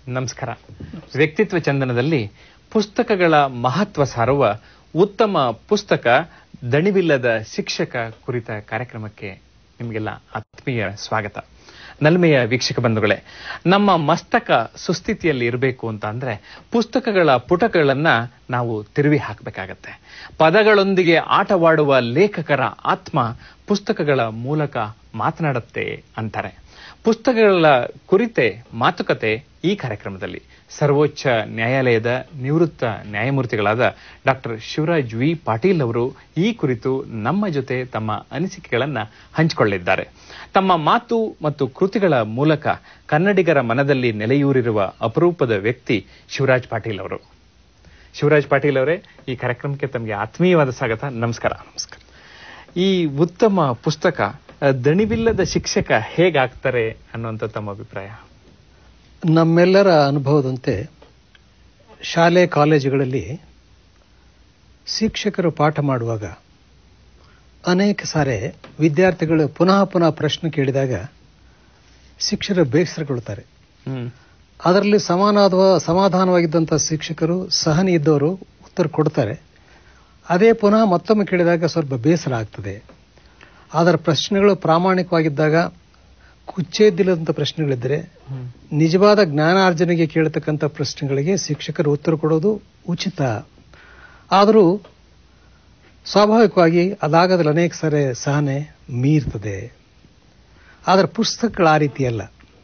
ನಮಸ್ಕಾರ ವ್ಯಕ್ತಿತ್ವ ಚಂದನದಲ್ಲಿ ಪುಸ್ತಕಗಳ ಮಹತ್ವ ಸಾರುವ ಉತ್ತಮ ಪುಸ್ತಕ ದಣಿವಿಲ್ಲದ ಶಿಕ್ಷಕ ಕುರಿತ ಕಾರ್ಯಕ್ರಮಕ್ಕೆ ನಿಮಗೆಲ್ಲ ಆತ್ಮೀಯ ಸ್ವಾಗತ ನಲ್ಮೆಯ ವೀಕ್ಷಕ ಬಂಧುಗಳೇ ನಮ್ಮ ಮಸ್ತಕ ಸುಸ್ಥಿತಿಯಲ್ಲಿ ಇರಬೇಕು ಅಂತ ಅಂದ್ರೆ ಪುಸ್ತಕಗಳ ಪುಟಗಳನ್ನ ನಾವು ತಿರುವಿ ಹಾಕಬೇಕಾಗತ್ತೆ ಪದಗಳೊಂದಿಗೆ ಆಟವಾಡುವ ಲೇಖಕರ ಆತ್ಮ ಪುಸ್ತಕಗಳ ಮೂಲಕ ಮಾತನಾಡುತ್ತೆ ಅಂತಾರೆ ಪುಸ್ತಕಗಳ ಕುರಿತೆ ಮಾತುಕತೆ ಈ ಕಾರ್ಯಕ್ರಮದಲ್ಲಿ ಸರ್ವೋಚ್ಚ ನ್ಯಾಯಾಲಯದ ನಿವೃತ್ತ ನ್ಯಾಯಮೂರ್ತಿಗಳಾದ ಡಾಕ್ಟರ್ ಶಿವರಾಜ್ ವಿ ಪಾಟೀಲ್ ಅವರು ಈ ಕುರಿತು ನಮ್ಮ ಜೊತೆ ತಮ್ಮ ಅನಿಸಿಕೆಗಳನ್ನ ಹಂಚಿಕೊಳ್ಳಿದ್ದಾರೆ ತಮ್ಮ ಮಾತು ಮತ್ತು ಕೃತಿಗಳ ಮೂಲಕ ಕನ್ನಡಿಗರ ಮನದಲ್ಲಿ ನೆಲೆಯೂರಿರುವ ಅಪರೂಪದ ವ್ಯಕ್ತಿ ಶಿವರಾಜ್ ಪಾಟೀಲ್ ಅವರು ಶಿವರಾಜ್ ಪಾಟೀಲ್ ಅವರೇ ಈ ಕಾರ್ಯಕ್ರಮಕ್ಕೆ ತಮಗೆ ಆತ್ಮೀಯವಾದ ಸ್ವಾಗತ ನಮಸ್ಕಾರ ನಮಸ್ಕಾರ ಈ ಉತ್ತಮ ಪುಸ್ತಕ ಅಹ್, ದಣಿವಿಲ್ಲದ ಶಿಕ್ಷಕ ಹೇಗಾಗ್ತಾರೆ ಅನ್ನುವಂಥ ತಮ್ಮ ಅಭಿಪ್ರಾಯ ನಮ್ಮೆಲ್ಲರ ಅನುಭವದಂತೆ ಶಾಲೆ ಕಾಲೇಜುಗಳಲ್ಲಿ ಶಿಕ್ಷಕರು ಪಾಠ ಮಾಡುವಾಗ ಅನೇಕ ಸಾರಿ ವಿದ್ಯಾರ್ಥಿಗಳು ಪುನಃ ಪುನಃ ಪ್ರಶ್ನೆ ಕೇಳಿದಾಗ ಶಿಕ್ಷಕರು ಬೇಸರಗೊಳ್ತಾರೆ ಹ್ಮ್ ಅದರಲ್ಲಿ ಸಮಾನಾದ ಸಮಾಧಾನವಾಗಿದ್ದಂಥ ಶಿಕ್ಷಕರು ಸಹನೆ ಇದ್ದವರು ಉತ್ತರ ಕೊಡ್ತಾರೆ ಅದೇ ಪುನಃ ಮತ್ತೊಮ್ಮೆ ಕೇಳಿದಾಗ ಸ್ವಲ್ಪ ಬೇಸರ ಆಗ್ತದೆ ಅದರ ಪ್ರಶ್ನೆಗಳು ಪ್ರಾಮಾಣಿಕವಾಗಿದ್ದಾಗ ಕುಚ್ಚೇದಿಲ್ಲದಂಥ ಪ್ರಶ್ನೆಗಳಿದ್ದರೆ ಹ್ಮ್ ನಿಜವಾದ ಜ್ಞಾನಾರ್ಜನೆಗೆ ಕೇಳತಕ್ಕಂಥ ಪ್ರಶ್ನೆಗಳಿಗೆ ಶಿಕ್ಷಕರು ಉತ್ತರ ಕೊಡೋದು ಉಚಿತ ಆದರೂ ಸ್ವಾಭಾವಿಕವಾಗಿ ಅದಾಗದಲ್ಲಿ ಅನೇಕ ಸಾರಿ ಸಹನೆ ಮೀರ್ತದೆ ಆದರೆ ಪುಸ್ತಕಗಳು ಆ ರೀತಿ ಅಲ್ಲ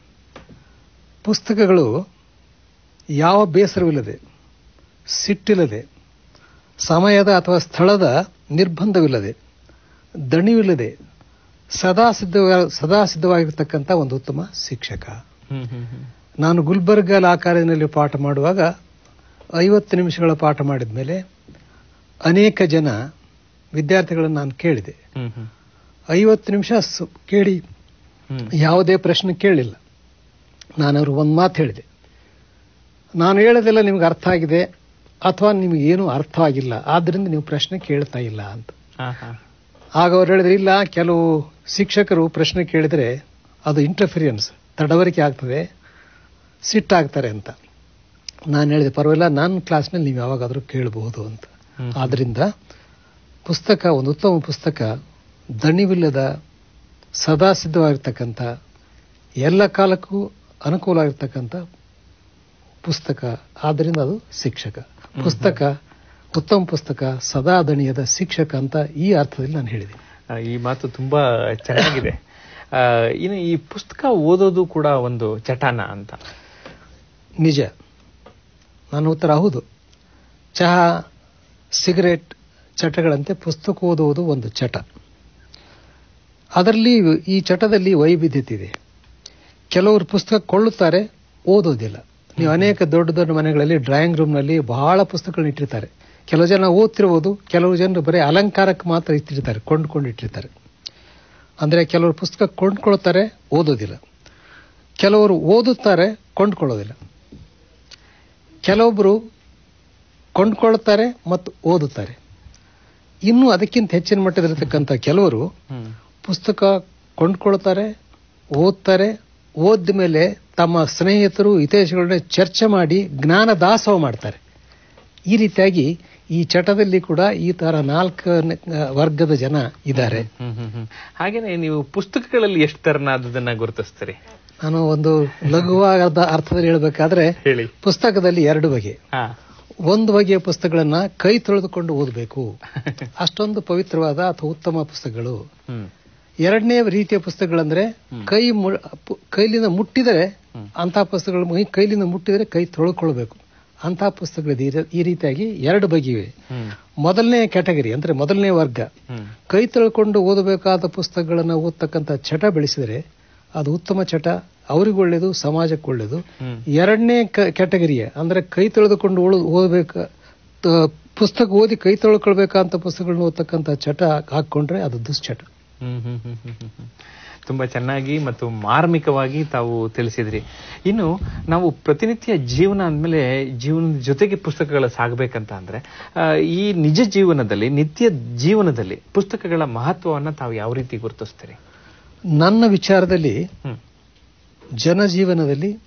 ಪುಸ್ತಕಗಳು ಯಾವ ಬೇಸರವಿಲ್ಲದೆ ಸಿಟ್ಟಿಲ್ಲದೆ ಸಮಯದ ಅಥವಾ ಸ್ಥಳದ ನಿರ್ಬಂಧವಿಲ್ಲದೆ ದಣಿವಿಲ್ಲದೆ ಸದಾ ಸಿದ್ಧ ಸದಾ ಸಿದ್ಧವಾಗಿರ್ತಕ್ಕಂಥ ಒಂದು ಉತ್ತಮ ಶಿಕ್ಷಕ ಹ್ಮ್ ಹ್ಮ್ ಹ್ಮ್ ನಾನು ಗುಲ್ಬರ್ಗ ಲಾ ಕಾಲೇಜಿನಲ್ಲಿ ಪಾಠ ಮಾಡುವಾಗ ಐವತ್ತು ನಿಮಿಷಗಳ ಪಾಠ ಮಾಡಿದ ಮೇಲೆ ಅನೇಕ ಜನ ವಿದ್ಯಾರ್ಥಿಗಳನ್ನು ನಾನು ಕೇಳಿದೆ ಹ್ಮ್ ಹ್ಮ್ ಐವತ್ತು ನಿಮಿಷ ಸು- ಕೇಳಿ ಹ್ಮ್ ಯಾವುದೇ ಪ್ರಶ್ನೆ ಕೇಳಲಿಲ್ಲ ನಾನು ಅವ್ರಿಗೆ ಒಂದು ಮಾತು ಹೇಳಿದೆ ನಾನು ಹೇಳೋದೆಲ್ಲ ನಿಮ್ಗೆ ಅರ್ಥ ಆಗಿದೆ ಅಥವಾ ನಿಮ್ಗೆ ಏನೂ ಅರ್ಥ ಆಗಿಲ್ಲ ಆದ್ದರಿಂದ ನೀವು ಪ್ರಶ್ನೆ ಕೇಳ್ತಾ ಇಲ್ಲ ಅಂತ ಹಾ ಹಾ ಆಗ ಅವ್ರು ಹೇಳಿದ್ರೆ ಇಲ್ಲ ಕೆಲವು ಶಿಕ್ಷಕರು ಪ್ರಶ್ನೆ ಕೇಳಿದರೆ ಅದು ಇಂಟರ್ಫಿರಿಯನ್ಸ್ ತಡವರಿಕೆ ಆಗ್ತದೆ ಸಿಟ್ಟಾಗ್ತಾರೆ ಅಂತ ನಾನು ಹೇಳಿದೆ ಪರವಾಗಿಲ್ಲ ನನ್ನ ಕ್ಲಾಸ್ನಲ್ಲಿ ನೀವು ಯಾವಾಗಾದರೂ ಕೇಳಬಹುದು ಅಂತ ಹ್ಮ್. ಆದ್ರಿಂದ ಪುಸ್ತಕ ಒಂದು ಉತ್ತಮ ಪುಸ್ತಕ ದಣಿವಿಲ್ಲದ ಸದಾ ಸಿದ್ಧವಾಗಿರ್ತಕ್ಕಂಥ ಎಲ್ಲ ಕಾಲಕ್ಕೂ ಅನುಕೂಲ ಆಗಿರ್ತಕ್ಕಂಥ ಪುಸ್ತಕ ಆದ್ದರಿಂದ ಅದು ಶಿಕ್ಷಕ ಪುಸ್ತಕ ಉತ್ತಮ ಪುಸ್ತಕ ಸದಾ ದಣಿಯದ ಶಿಕ್ಷಕ ಅಂತ ಈ ಅರ್ಥದಲ್ಲಿ ನಾನು ಹೇಳಿದೆ ಆ, ಈ ಮಾತು ತುಂಬಾ ಚೆನ್ನಾಗಿದೆ ಆ, ಇನ್ನು ಈ ಪುಸ್ತಕ ಓದೋದು ಕೂಡ ಒಂದು ಚಟಾನ ಅಂತ ನಿಜ ನನ್ನ ಉತ್ತರ ಹೌದು ಚಹಾ ಸಿಗರೇಟ್ ಚಟಗಳಂತೆ ಪುಸ್ತಕ ಓದುವುದು ಒಂದು ಚಟ ಅದರಲ್ಲಿ ಈ ಚಟದಲ್ಲಿ ವೈವಿಧ್ಯತೆ ಇದೆ ಕೆಲವರು ಪುಸ್ತಕ ಕೊಳ್ಳುತ್ತಾರೆ ಓದೋದಿಲ್ಲ ನೀವು ಅನೇಕ ದೊಡ್ಡ ದೊಡ್ಡ ಮನೆಗಳಲ್ಲಿ ಡ್ರಾಯಿಂಗ್ ರೂಮ್ನಲ್ಲಿ ಬಹಳ ಪುಸ್ತಕಗಳನ್ನ ಇಟ್ಟಿರ್ತಾರೆ ಕೆಲವು ಜನ ಓದ್ತಿರ್ಬೋದು ಕೆಲವು ಜನರು ಬರೀ ಅಲಂಕಾರಕ್ಕೆ ಮಾತ್ರ ಇಟ್ಟಿರ್ತಾರೆ ಕೊಂಡ್ಕೊಂಡು ಇಟ್ಟಿರ್ತಾರೆ ಅಂದ್ರೆ ಕೆಲವರು ಪುಸ್ತಕ ಕೊಂಡ್ಕೊಳ್ತಾರೆ ಓದೋದಿಲ್ಲ ಕೆಲವರು ಓದುತ್ತಾರೆ ಕೊಂಡ್ಕೊಳ್ಳೋದಿಲ್ಲ ಕೆಲವೊಬ್ಬರು ಕೊಂಡ್ಕೊಳ್ತಾರೆ ಮತ್ತು ಓದುತ್ತಾರೆ ಇನ್ನು ಅದಕ್ಕಿಂತ ಹೆಚ್ಚಿನ ಮಟ್ಟದಲ್ಲಿರ್ತಕ್ಕಂಥ ಕೆಲವರು ಹ್ಮ್ ಪುಸ್ತಕ ಕೊಂಡ್ಕೊಳ್ತಾರೆ ಓದ್ತಾರೆ ಓದಿದ ಮೇಲೆ ತಮ್ಮ ಸ್ನೇಹಿತರು ಹಿತೈಷಿಗಳನ್ನ ಚರ್ಚೆ ಮಾಡಿ ಜ್ಞಾನ ದಾಸೋಹ ಮಾಡ್ತಾರೆ ಈ ರೀತಿಯಾಗಿ ಈ ಚಟದಲ್ಲಿ ಕೂಡ ಈ ತರ ನಾಲ್ಕು ವರ್ಗದ ಜನ ಇದ್ದಾರೆ ಹ್ಮ್ ಹ್ಮ್ ಹ್ಮ್ ಹಾಗೇನೆ ನೀವು ಪುಸ್ತಕಗಳಲ್ಲಿ ಎಷ್ಟು ತರನಾದದನ್ನ ಗುರುತಿಸ್ತೀರಿ ನಾನು ಒಂದು ಲಘುವಾದ ಅರ್ಥದಲ್ಲಿ ಹೇಳಬೇಕಾದ್ರೆ ಹೇಳಿ ಪುಸ್ತಕದಲ್ಲಿ ಎರಡು ಬಗೆ ಹಾ ಒಂದು ಬಗೆಯ ಪುಸ್ತಕಗಳನ್ನ ಕೈ ತೊಳೆದುಕೊಂಡು ಓದಬೇಕು ಅಷ್ಟೊಂದು ಪವಿತ್ರವಾದ ಅಥವಾ ಉತ್ತಮ ಪುಸ್ತಕಗಳು ಹ್ಮ್ ಎರಡನೇ ರೀತಿಯ ಪುಸ್ತಕಗಳಂದ್ರೆ ಕೈ ಮು- ಪು- ಕೈಲಿಂದ ಮುಟ್ಟಿದರೆ ಅಂತಹ ಪುಸ್ತಕಗಳು ಮೈ ಕೈಲಿಂದ ಮುಟ್ಟಿದರೆ ಕೈ ತೊಳ್ಕೊಳ್ಬೇಕು ಅಂತಹ ಪುಸ್ತಕಗಳಿದೆ ಈ ರೀ- ಈ ರೀತಿಯಾಗಿ ಎರಡು ಬಗೆಯಿವೆ ಹ್ಮ್ ಮೊದಲನೇ ಕ್ಯಾಟಗರಿ ಅಂದ್ರೆ ಮೊದಲನೇ ವರ್ಗ ಹ್ಮ್ ಕೈ ತೊಳ್ಕೊಂಡು ಓದಬೇಕಾದ ಪುಸ್ತಕಗಳನ್ನ ಓದ್ತಕ್ಕಂಥ ಚಟ ಬೆಳೆಸಿದರೆ ಅದು ಉತ್ತಮ ಚಟ ಅವ್ರಿಗೂ ಒಳ್ಳೇದು ಸಮಾಜಕ್ಕೆ ಒಳ್ಳೇದು ಹ್ಮ್ ಎರಡನೇ ಕ್ಯಾಟಗರಿಯ ಅಂದ್ರೆ ಕೈ ತೊಳೆದುಕೊಂಡು ಓಳು- ಓದಬೇಕ ತ- ಪುಸ್ತಕ ಓದಿ ಕೈ ತೊಳ್ಕೊಳ್ಬೇಕಂತ ಪುಸ್ತಕಗಳನ್ನ ಓದ್ತಕ್ಕಂಥ ಚಟ ಹಾಕೊಂಡ್ರೆ ಅದು ದುಶ್ಚಟ ಹ್ಮ್ ಹ್ಮ್ ಹ್ಮ್ ಹ್ಮ್ ಹ್ಮ್ ಹ್ಮ್. ತುಂಬಾ ಚೆನ್ನಾಗಿ ಮತ್ತು ಮಾರ್ಮಿಕವಾಗಿ ತಾವು ತಿಳಿಸಿದ್ರಿ ಇನ್ನು ನಾವು ಪ್ರತಿನಿತ್ಯ ಜೀವನ ಅಂದ್ಮೇಲೆ ಜೀವನದ ಜೊತೆಗೆ ಪುಸ್ತಕಗಳ ಸಾಗಬೇಕಂತ ಅಂದ್ರೆ ಆ, ಈ ನಿಜ ಜೀವನದಲ್ಲಿ ನಿತ್ಯ ಜೀವನದಲ್ಲಿ ಪುಸ್ತಕಗಳ ಮಹತ್ವವನ್ನ ತಾವು ಯಾವ ರೀತಿ ಗುರುತಿಸ್ತೀರಿ ನನ್ನ ವಿಚಾರದಲ್ಲಿ ಹ್ಮ್ ಜನಜೀವನದಲ್ಲಿ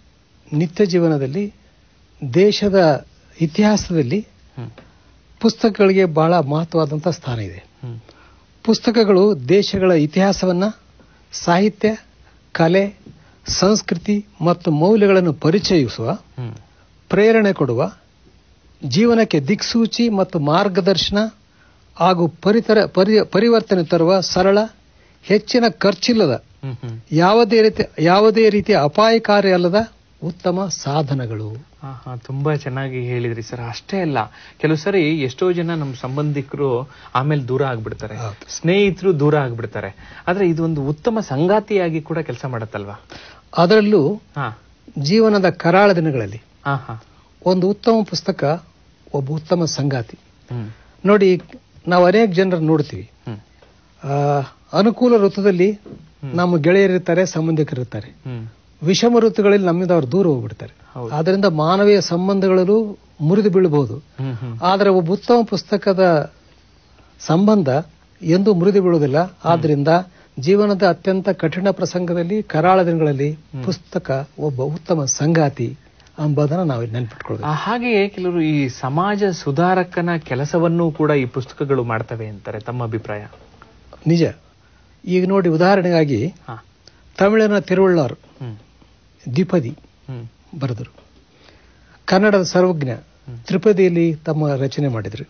ನಿತ್ಯ ಜೀವನದಲ್ಲಿ ದೇಶದ ಇತಿಹಾಸದಲ್ಲಿ ಹ್ಮ್ ಪುಸ್ತಕಗಳಿಗೆ ಬಹಳ ಮಹತ್ವವಾದಂಥ ಸ್ಥಾನ ಇದೆ ಹ್ಮ್ ಪುಸ್ತಕಗಳು ದೇಶಗಳ ಇತಿಹಾಸವನ್ನ ಸಾಹಿತ್ಯ ಕಲೆ ಸಂಸ್ಕೃತಿ ಮತ್ತು ಮೌಲ್ಯಗಳನ್ನು ಪರಿಚಯಿಸುವ ಹ್ಮ್ ಪ್ರೇರಣೆ ಕೊಡುವ ಜೀವನಕ್ಕೆ ದಿಕ್ಸೂಚಿ ಮತ್ತು ಮಾರ್ಗದರ್ಶನ ಹಾಗೂ ಪರಿತರ ಪರಿ- ಪರಿವರ್ತನೆ ತರುವ ಸರಳ ಹೆಚ್ಚಿನ ಖರ್ಚಿಲ್ಲದ ಹ್ಮ್ ಹ್ಮ್ ಯಾವುದೇ ರೀತಿ ಯಾವುದೇ ರೀತಿಯ ಅಪಾಯಕಾರಿ ಅಲ್ಲದ ಉತ್ತಮ ಸಾಧನಗಳು ಹಾ ಹಾ ತುಂಬಾ ಚೆನ್ನಾಗಿ ಹೇಳಿದ್ರಿ ಸರ್ ಅಷ್ಟೇ ಅಲ್ಲ ಕೆಲವು ಸರಿ ಎಷ್ಟೋ ಜನ ನಮ್ಮ ಸಂಬಂಧಿಕರು ಆಮೇಲೆ ದೂರ ಆಗ್ಬಿಡ್ತಾರೆ ಹೌದು. ಸ್ನೇಹಿತರು ದೂರ ಆಗ್ಬಿಡ್ತಾರೆ ಆದ್ರೆ ಇದು ಒಂದು ಉತ್ತಮ ಸಂಗಾತಿಯಾಗಿ ಕೂಡ ಕೆಲಸ ಮಾಡತ್ತಲ್ವಾ ಅದರಲ್ಲೂ ಹಾ ಜೀವನದ ಕರಾಳ ದಿನಗಳಲ್ಲಿ ಹಾ ಹಾ ಒಂದು ಉತ್ತಮ ಪುಸ್ತಕ ಒಬ್ಬ ಉತ್ತಮ ಸಂಗಾತಿ ಹ್ಮ್ ನೋಡಿ ನಾವು ಅನೇಕ ಜನರನ್ನು ನೋಡ್ತೀವಿ ಹ್ಮ್ ಆ, ಅನುಕೂಲ ಋತುದಲ್ಲಿ ನಮ್ಮ ಗೆಳೆಯರಿರ್ತಾರೆ ಸಂಬಂಧಿಕರಿರ್ತಾರೆ ಹ್ಮ್ ವಿಷಮ ಋತುಗಳಲ್ಲಿ ನಮ್ಮಿಂದ ಅವರು ದೂರ ಹೋಗ್ಬಿಡ್ತಾರೆ ಹೌದು. ಆದ್ರಿಂದ ಮಾನವೀಯ ಸಂಬಂಧಗಳಲ್ಲೂ ಮುರಿದು ಬೀಳಬಹುದು ಹ್ಮ್ ಹ್ಮ್ ಆದರೆ ಒಬ್ಬ ಉತ್ತಮ ಪುಸ್ತಕದ ಸಂಬಂಧ ಎಂದೂ ಮುರಿದು ಬೀಳುವುದಿಲ್ಲ ಆದ್ರಿಂದ ಜೀವನದ ಅತ್ಯಂತ ಕಠಿಣ ಪ್ರಸಂಗದಲ್ಲಿ ಕರಾಳ ದಿನಗಳಲ್ಲಿ ಪುಸ್ತಕ ಒಬ್ಬ ಉತ್ತಮ ಸಂಗಾತಿ ಎಂಬುದನ್ನು ನಾವು ನೆನ್ಪಿಟ್ಕೊಳ್ಬೇಕು ಆ, ಹಾಗೆಯೇ ಕೆಲವರು ಈ ಸಮಾಜ ಸುಧಾರಕನ ಕೆಲಸವನ್ನೂ ಕೂಡ ಈ ಪುಸ್ತಕಗಳು ಮಾಡ್ತವೆ ಅಂತಾರೆ ತಮ್ಮ ಅಭಿಪ್ರಾಯ ನಿಜ ಈಗ ನೋಡಿ ಉದಾಹರಣೆಗಾಗಿ ಹಾ ತಮಿಳಿನ ತಿರುವಳ್ಳಾರ್ ಹ್ಮ್ ದ್ವಿಪದಿ ಹ್ಮ್ ಬರೆದರು ಕನ್ನಡದ ಸರ್ವಜ್ಞ ತ್ರಿಪದಿಯಲ್ಲಿ ತಮ್ಮ ರಚನೆ ಮಾಡಿದರು